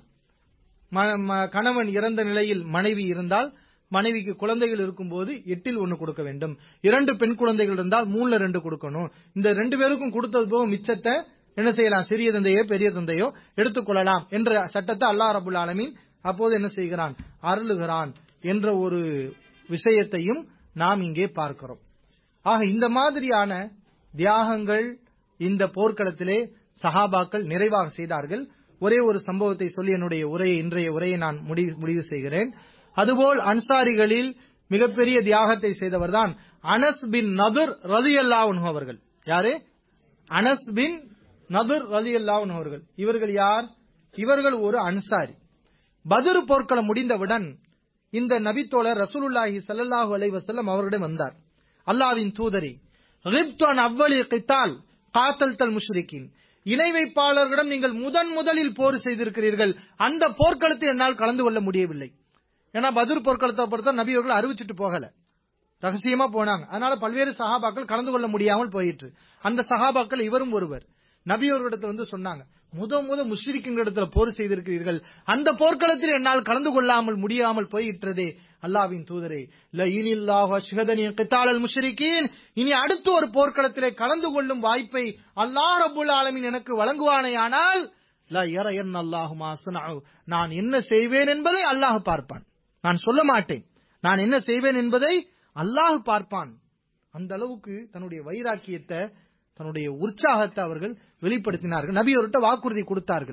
ம- ம- கணவன் இறந்த நிலையில் மனைவி இருந்தால் மனைவிக்கு குழந்தைகள் இருக்கும்போது எட்டில் ஒன்னு கொடுக்க வேண்டும் இரண்டு பெண் குழந்தைகள் இருந்தால் மூணுல ரெண்டு கொடுக்கணும் இந்த ரெண்டு பேருக்கும் கொடுத்தது போக மிச்சத்தை என்ன செய்யலாம் சிறிய தந்தையோ பெரிய தந்தையோ எடுத்துக்கொள்ளலாம் என்ற சட்டத்தை அல்லாஹ் ரபுல் ஆலமீன் அப்போது என்ன செய்கிறான் அருளுகிறான் என்ற ஒரு விஷயத்தையும் நாம் இங்கே பார்க்கிறோம் ஆக இந்த மாதிரியான தியாகங்கள் இந்த போர்க்களத்திலே சஹாபாக்கள் நிறைவாக செய்தார்கள் ஒரே ஒரு சம்பவத்தை சொல்லி என்னுடைய உரையை இன்றைய உரையை நான் முடிவு முடிவு செய்கிறேன் அதுபோல் அன்சாரிகளில் மிகப்பெரிய தியாகத்தை செய்தவர்தான் அனஸ் பின் நதுர் ரதி அவர்கள் யாரு அனஸ் பின் நதுர் ரதி அவர்கள் இவர்கள் யார் இவர்கள் ஒரு அன்சாரி பத்ர் போர்க்களம் முடிந்தவுடன் இந்த நபித்தோழர் ரசூலுல்லாஹி ஸல்லல்லாஹு அலைஹி வஸல்லம் அவர்களிடம் வந்தார் அல்லாஹ்வின் தூதரே غبت عن اول قتال قاتلت المشركين இணை வைப்பாளர்களிடம் நீங்கள் முதன் முதலில் போர் செய்திருக்கிறீர்கள் அந்த போர்க்களத்தில் என்னால் கலந்து கொள்ள முடியவில்லை ஏன்னா பத்ர் போர்க்களத்தை பொறுத்த நபி அவர்கள் அறிவிச்சிட்டு போகல ரகசியமா போனாங்க அதனால பல்வேறு சஹாபாக்கள் கலந்து கொள்ள முடியாமல் போயிற்று அந்த சஹாபாக்கள் இவரும் ஒருவர் நபி அவர்களிடத்துல வந்து சொன்னாங்க முத முத முஷ்ரிக்கின் இடத்துல போர் செய்திருக்கிறீர்கள் அந்த போர்க்களத்தில் என்னால் கலந்து கொள்ளாமல் முடியாமல் போயிற்றதே அல்லாவின் தூதரே ல இனில்லாஹு அஷ்ஹதனி கித்தாலல் முஷ்ரிக்கீன் இனி அடுத்த ஒரு போர்க்களத்திலே கலந்து கொள்ளும் வாய்ப்பை அல்லாஹ் ரப்புல் ஆலமீன் எனக்கு வழங்குவானேயானால் ல யரயன் அல்லாஹு மா ஸனஉ. நான் என்ன செய்வேன் என்பதை அல்லாஹ் பார்ப்பான் நான் சொல்ல மாட்டேன் நான் என்ன செய்வேன் என்பதை அல்லாஹ் பார்ப்பான் அந்த அளவுக்கு தன்னுடைய வைராக்கியத்தை தன்னுடைய உற்சாகத்தை அவர்கள் வெளிப்படுத்தினார்கள் நபி அவர்கிட்ட வாக்குறுதி கொடுத்தார்கள்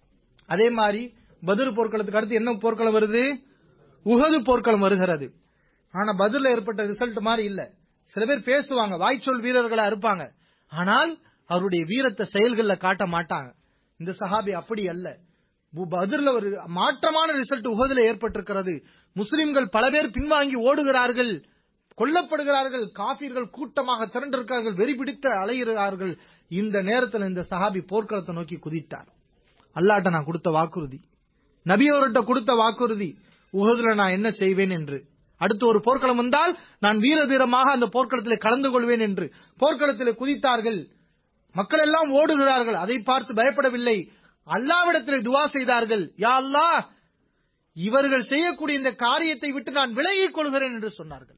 அதே மாதிரி பத்ர் போர்க்களத்துக்கு அடுத்து என்ன போர்க்களம் வருது உஹது போர்க்களம் வருகிறது ஆனா பதில்ல ஏற்பட்ட ரிசல்ட் மாதிரி இல்ல சில பேர் பேசுவாங்க வாய்ச்சொல் வீரர்களா இருப்பாங்க ஆனால் அவருடைய வீரத்தை செயல்கள்ல காட்ட மாட்டாங்க இந்த சஹாபி அப்படி அல்ல பு- பதில்ல ஒரு மாற்றமான ரிசல்ட் உஹதுல ஏற்பட்டிருக்கிறது முஸ்லிம்கள் பல பேர் பின்வாங்கி ஓடுகிறார்கள் கொல்லப்படுகிறார்கள் காபீர்கள் கூட்டமாக திரண்டிருக்கிறார்கள் வெறி பிடித்து அலைகிறார்கள் இந்த நேரத்தில் இந்த சஹாபி போர்க்களத்தை நோக்கி குதித்தார் அல்லாட்ட நான் கொடுத்த வாக்குறுதி நபி அவர்கிட்ட கொடுத்த வாக்குறுதி உஹதுல நான் என்ன செய்வேன் என்று அடுத்து ஒரு போர்க்களம் வந்தால் நான் வீர தீரமாக அந்த போர்க்களத்தில் கலந்து கொள்வேன் என்று போர்க்களத்தில் குதித்தார்கள் மக்கள் எல்லாம் ஓடுகிறார்கள் அதை பார்த்து பயப்படவில்லை அல்லாவிடத்தில் துவா செய்தார்கள் யா அல்லாஹ் இவர்கள் செய்யக்கூடிய இந்த காரியத்தை விட்டு நான் விலகிக் கொள்கிறேன் என்று சொன்னார்கள்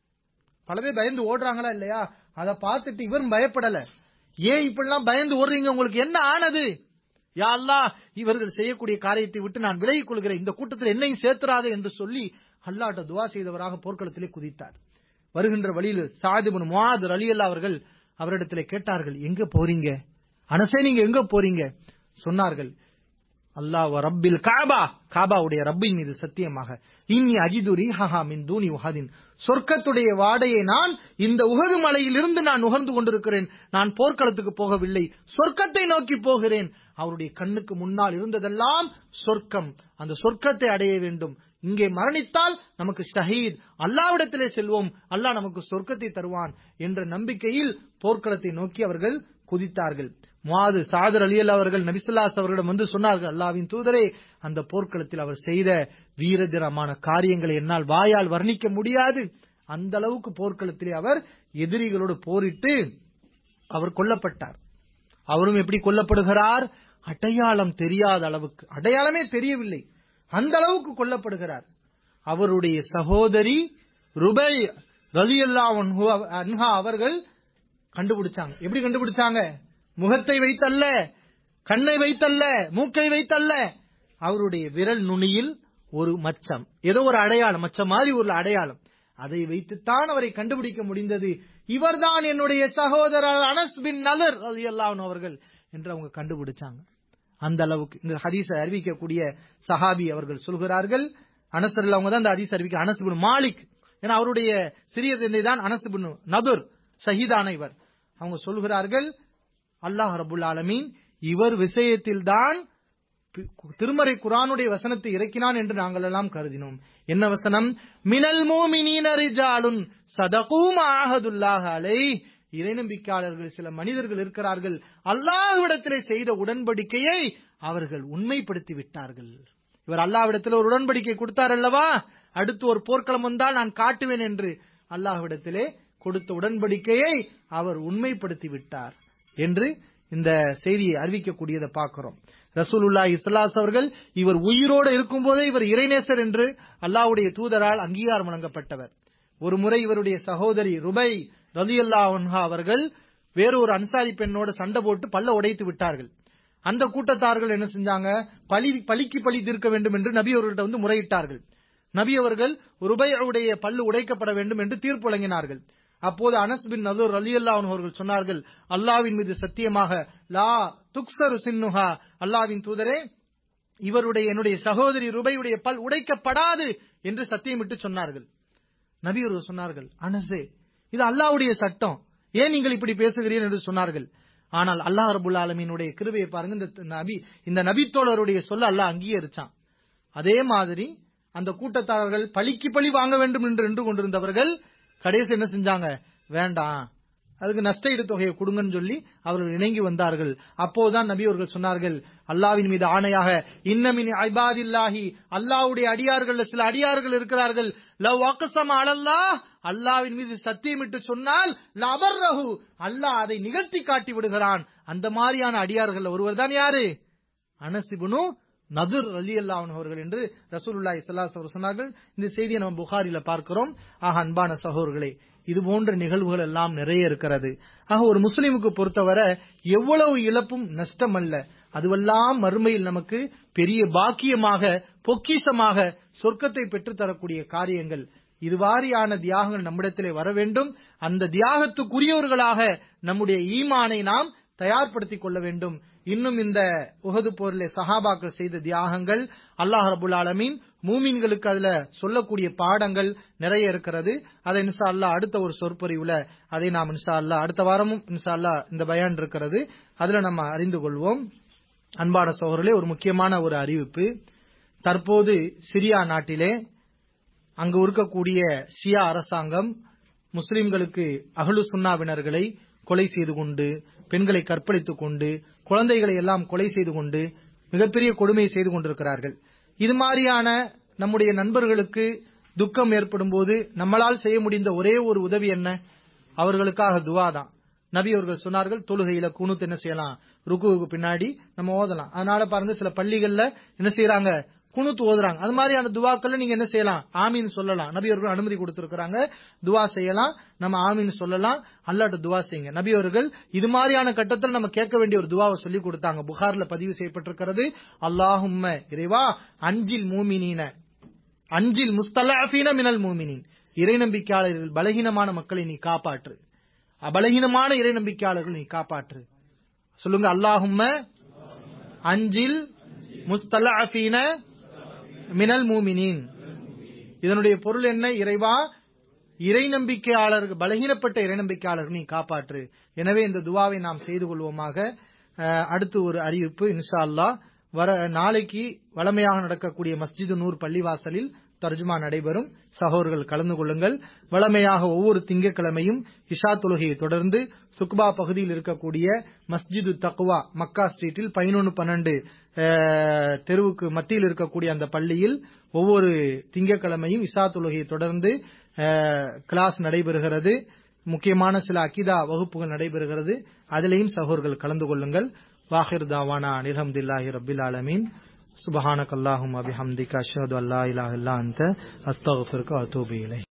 பல பேர் பயந்து ஓடுறாங்களா இல்லையா அதை பார்த்துட்டு இவரும் பயப்படல ஏன் இப்படிலாம் பயந்து ஓடுறீங்க உங்களுக்கு என்ன ஆனது யா அல்லாஹ் இவர்கள் செய்யக்கூடிய காரியத்தை விட்டு நான் விலகிக் கொள்கிறேன் இந்த கூட்டத்தில் என்னையும் சேர்த்துறாதே என்று சொல்லி அல்லாஹ்ட்ட துவா செய்தவராக போர்க்களத்திலே குதித்தார் வருகின்ற வழியில் சாதிபுன் முஆத் ரலியல்லா அவர்கள் அவரிடத்திலே கேட்டார்கள் எங்க போறீங்க அனசே நீங்க எங்க போறீங்க சொன்னார்கள் அல்லாஹ் ரப்பில் காபா காபாவுடைய ரப்பின் மீது சத்தியமாக இன்னி அஜிது ரீஹா மின் தூணி உஹதின் சொர்க்கத்துடைய வாடையை நான் இந்த உகது மலையில் இருந்து நான் நுகர்ந்து கொண்டிருக்கிறேன் நான் போர்க்களத்துக்கு போகவில்லை சொர்க்கத்தை நோக்கி போகிறேன் அவருடைய கண்ணுக்கு முன்னால் இருந்ததெல்லாம் சொர்க்கம் அந்த சொர்க்கத்தை அடைய வேண்டும் இங்கே மரணித்தால் நமக்கு ஷஹீத் அல்லாவிடத்திலே செல்வோம் அல்லாஹ் நமக்கு சொர்க்கத்தை தருவான் என்ற நம்பிக்கையில் போர்க்களத்தை நோக்கி அவர்கள் குதித்தார்கள் முவாது சாதர் அலியல் அவர்கள் நபிசுல்லாஸ் அவர்களிடம் வந்து சொன்னார்கள் அல்லாவின் தூதரே அந்த போர்க்களத்தில் அவர் செய்த வீரதிரமான காரியங்களை என்னால் வாயால் வர்ணிக்க முடியாது அந்த அளவுக்கு போர்க்களத்திலே அவர் எதிரிகளோடு போரிட்டு அவர் கொல்லப்பட்டார் அவரும் எப்படி கொல்லப்படுகிறார் அடையாளம் தெரியாத அளவுக்கு அடையாளமே தெரியவில்லை அந்த அளவுக்கு கொல்லப்படுகிறார் அவருடைய சகோதரி ருபை ரலியல்லா அன்ஹா அவர்கள் கண்டுபிடிச்சாங்க எப்படி கண்டுபிடிச்சாங்க முகத்தை வைத்தல்ல கண்ணை வைத்தல்ல மூக்கை வைத்தல்ல அவருடைய விரல் நுனியில் ஒரு மச்சம் ஏதோ ஒரு அடையாளம் மச்சம் மாதிரி ஒரு அடையாளம் அதை வைத்துத்தான் அவரை கண்டுபிடிக்க முடிந்தது இவர்தான் என்னுடைய சகோதரர் அனஸ் பின் நலர் ரலியல்லாஹு அவர்கள் என்று அவங்க கண்டுபிடிச்சாங்க அந்த அளவுக்கு இந்த ஹதீஸை அறிவிக்கக்கூடிய சஹாபி அவர்கள் சொல்கிறார்கள் அனசரில் அவங்க தான் இந்த ஹதீஸ் அறிவிக்க அனஸ் பின் மாலிக் ஏன்னா அவருடைய சிறிய தந்தை தான் அனஸ் பின் நதுர் ஷஹீதான இவர் அவங்க சொல்கிறார்கள் அல்லாஹ் ரபுல் ஆலமீன் இவர் விஷயத்தில் தான் திருமறை குரானுடைய வசனத்தை இறக்கினான் என்று நாங்கள் எல்லாம் கருதினோம் என்ன வசனம் மினல் மோமினீன ரிஜாலுன் சதகூம் ஆஹதுல்லாஹ் அலை இறைநம்பிக்கையாளர்கள் சில மனிதர்கள் இருக்கிறார்கள் அல்லாஹ்விடத்திலே செய்த உடன்படிக்கையை அவர்கள் உண்மைப்படுத்தி விட்டார்கள் இவர் அல்லாஹ்விடத்தில் ஒரு உடன்படிக்கை கொடுத்தார் அல்லவா அடுத்து ஒரு போர்க்களம் வந்தால் நான் காட்டுவேன் என்று அல்லாஹ்விடத்திலே கொடுத்த உடன்படிக்கையை அவர் உண்மைப்படுத்தி விட்டார் என்று இந்த செய்தியை அறிவிக்கக்கூடியதை பார்க்கிறோம் ரசூலுல்லா இஸ்லாஸ் அவர்கள் இவர் உயிரோடு இருக்கும்போதே இவர் இறைநேசர் என்று அல்லாஹ்வுடைய தூதரால் அங்கீகாரம் வழங்கப்பட்டவர் ஒரு முறை இவருடைய சகோதரி ருபை ரலியல்லா அன்ஹா அவர்கள் வேறொரு அன்சாரி பெண்ணோட சண்டை போட்டு பல்ல உடைத்து விட்டார்கள் அந்த கூட்டத்தார்கள் என்ன செஞ்சாங்க பழி பழிக்கு பழி தீர்க்க வேண்டும் என்று நபி அவர்கள்ட்ட வந்து முறையிட்டார்கள் நபி அவர்கள் ருபையுடைய பல்லு உடைக்கப்பட வேண்டும் என்று தீர்ப்பு வழங்கினார்கள் அப்போது அனஸ் பின் நதூர் அலி அவர்கள் சொன்னார்கள் அல்லாவின் மீது சத்தியமாக லா துக்சரு சின்னுஹா அல்லாவின் தூதரே இவருடைய என்னுடைய சகோதரி ருபையுடைய பல் உடைக்கப்படாது என்று சத்தியமிட்டு சொன்னார்கள் நபி அவர்கள் சொன்னார்கள் அனசே இது அல்லாவுடைய சட்டம் ஏன் நீங்கள் இப்படி பேசுகிறீர்கள் என்று சொன்னார்கள் ஆனால் அல்லாஹ் ரபுல் ஆலமீனுடைய கிருபையை பாருங்க இந்த நபி இந்த நபித்தோழருடைய சொல்ல அல்லாஹ் அங்கீகரிச்சான் அதே மாதிரி அந்த கூட்டத்தாரர்கள் பழிக்கு பழி வாங்க வேண்டும் என்று நின்று கொண்டிருந்தவர்கள் கடைசி என்ன செஞ்சாங்க வேண்டாம் அதுக்கு நஷ்ட ஈடு தொகையை கொடுங்கன்னு சொல்லி அவர்கள் இணங்கி வந்தார்கள் அப்போதுதான் நபி அவர்கள் சொன்னார்கள் அல்லாவின் மீது ஆணையாக இன்னமின் ஐபாதில்லாஹி அல்லாவுடைய அடியார்கள் சில அடியார்கள் இருக்கிறார்கள் லவ் வாக்கசம் அலல்லா அல்லாவின் மீது சத்தியமிட்டு சொன்னால் லபர் ரஹு அல்லாஹ் அதை நிகழ்த்தி காட்டி விடுகிறான் அந்த மாதிரியான அடியார்கள் ஒருவர் தான் யாரு அனசிபுனு நதுர் அலி அல்லாஹன் அவர்கள் என்று ரசூலுல்லா இஸ்லாஸ் அவர் சொன்னார்கள் இந்த செய்தியை நம்ம புகாரில பார்க்கிறோம் ஆக அன்பான சகோதரர்களே இது போன்ற நிகழ்வுகள் எல்லாம் நிறைய இருக்கிறது ஆக ஒரு முஸ்லிமுக்கு பொறுத்தவரை எவ்வளவு இழப்பும் நஷ்டம் அல்ல அதுவெல்லாம் மறுமையில் நமக்கு பெரிய பாக்கியமாக பொக்கிஷமாக சொர்க்கத்தை பெற்றுத்தரக்கூடிய காரியங்கள் இதுவாரியான தியாகங்கள் நம்மிடத்திலே வர வேண்டும் அந்த தியாகத்துக்குரியவர்களாக நம்முடைய ஈமானை நாம் தயார்படுத்திக் கொள்ள வேண்டும் இன்னும் இந்த உகது போரிலே சஹாபாக்கள் செய்த தியாகங்கள் அல்லாஹ் ரபுல் ஆலமீன் மூமின்களுக்கு அதுல சொல்லக்கூடிய பாடங்கள் நிறைய இருக்கிறது அதை இன்சா அல்லா அடுத்த ஒரு சொற்பொழிவுல அதை நாம் இன்சா அல்லா அடுத்த வாரமும் இன்சா அல்லா இந்த பயான் இருக்கிறது அதுல நம்ம அறிந்து கொள்வோம் அன்பான சோழர்களே ஒரு முக்கியமான ஒரு அறிவிப்பு தற்போது சிரியா நாட்டிலே அங்கு இருக்கக்கூடிய ஷியா அரசாங்கம் முஸ்லிம்களுக்கு அகலு சுன்னாவினர்களை கொலை செய்து கொண்டு பெண்களை கற்பழித்துக் கொண்டு குழந்தைகளை எல்லாம் கொலை செய்து கொண்டு மிகப்பெரிய கொடுமையை செய்து கொண்டிருக்கிறார்கள் இது மாதிரியான நம்முடைய நண்பர்களுக்கு துக்கம் ஏற்படும் போது நம்மளால் செய்ய முடிந்த ஒரே ஒரு உதவி என்ன அவர்களுக்காக துவா தான் நபி அவர்கள் சொன்னார்கள் தொழுகையில குணுத்து என்ன செய்யலாம் ருக்குவுக்கு பின்னாடி நம்ம ஓதலாம் அதனால பாருங்க சில பள்ளிகள்ல என்ன செய்யறாங்க குணுத்து ஓதுறாங்க அது மாதிரியான துவாக்கள்ல நீங்க என்ன செய்யலாம் ஆமீன் சொல்லலாம் நபி அவர்கள் அனுமதி கொடுத்திருக்கிறாங்க துவா செய்யலாம் நம்ம ஆமீன் சொல்லலாம் அல்லாட்ட துவா செய்யுங்க நபி அவர்கள் இது மாதிரியான கட்டத்தில் நம்ம கேட்க வேண்டிய ஒரு துவாவை சொல்லி கொடுத்தாங்க புகார்ல பதிவு செய்யப்பட்டிருக்கிறது அல்லாஹும்ம இறைவா அஞ்சில் மூமினீன அஞ்சில் முஸ்தலாஃபீன மினல் மூமினின் இறை நம்பிக்கையாளர்கள் பலகீனமான மக்களை நீ காப்பாற்று அபலகீனமான இறை நம்பிக்கையாளர்கள் நீ காப்பாற்று சொல்லுங்க அல்லாஹும்ம அஞ்சில் முஸ்தலாஃபீன மினல் மூமினின் இதனுடைய பொருள் என்ன இறைவா இறை நம்பிக்கையாளர்கள் பலகீனப்பட்ட இறை நம்பிக்கையாளர்கள் நீ காப்பாற்று எனவே இந்த துவாவை நாம் செய்து கொள்வோமாக அஹ், அடுத்து ஒரு அறிவிப்பு இன்ஷா அல்லாஹ் வர நாளைக்கு வளமையாக நடக்கக்கூடிய மஸ்ஜிது நூர் பள்ளிவாசலில் தர்ஜுமா நடைபெறும் சகோதரர்கள் கலந்து கொள்ளுங்கள் வளமையாக ஒவ்வொரு திங்கட்கிழமையும் இஷா தொழுகையை தொடர்ந்து சுக்பா பகுதியில் இருக்கக்கூடிய மஸ்ஜிது தக்வா மக்கா ஸ்ட்ரீட்டில் பதினொன்று பன்னெண்டு தெருவுக்கு மத்தியில் இருக்கக்கூடிய அந்த பள்ளியில் ஒவ்வொரு திங்கட்கிழமையும் இஷா தொழுகையை தொடர்ந்து அஹ், கிளாஸ் நடைபெறுகிறது முக்கியமான சில அகிதா வகுப்புகள் நடைபெறுகிறது அதிலேயும் சகோதரர்கள் கலந்து கொள்ளுங்கள் வாஹிர் தாவானா அனில்ஹம்துல்லாஹி ரபில் ஆலமீன் சுபஹானக் அல்லாஹும் அபிஹம்திக அஷ்ஹது அல்லா இலாஹ இல்லா அன்த அஸ்தக்ஃபிருக வ அத்தூபு இலைக்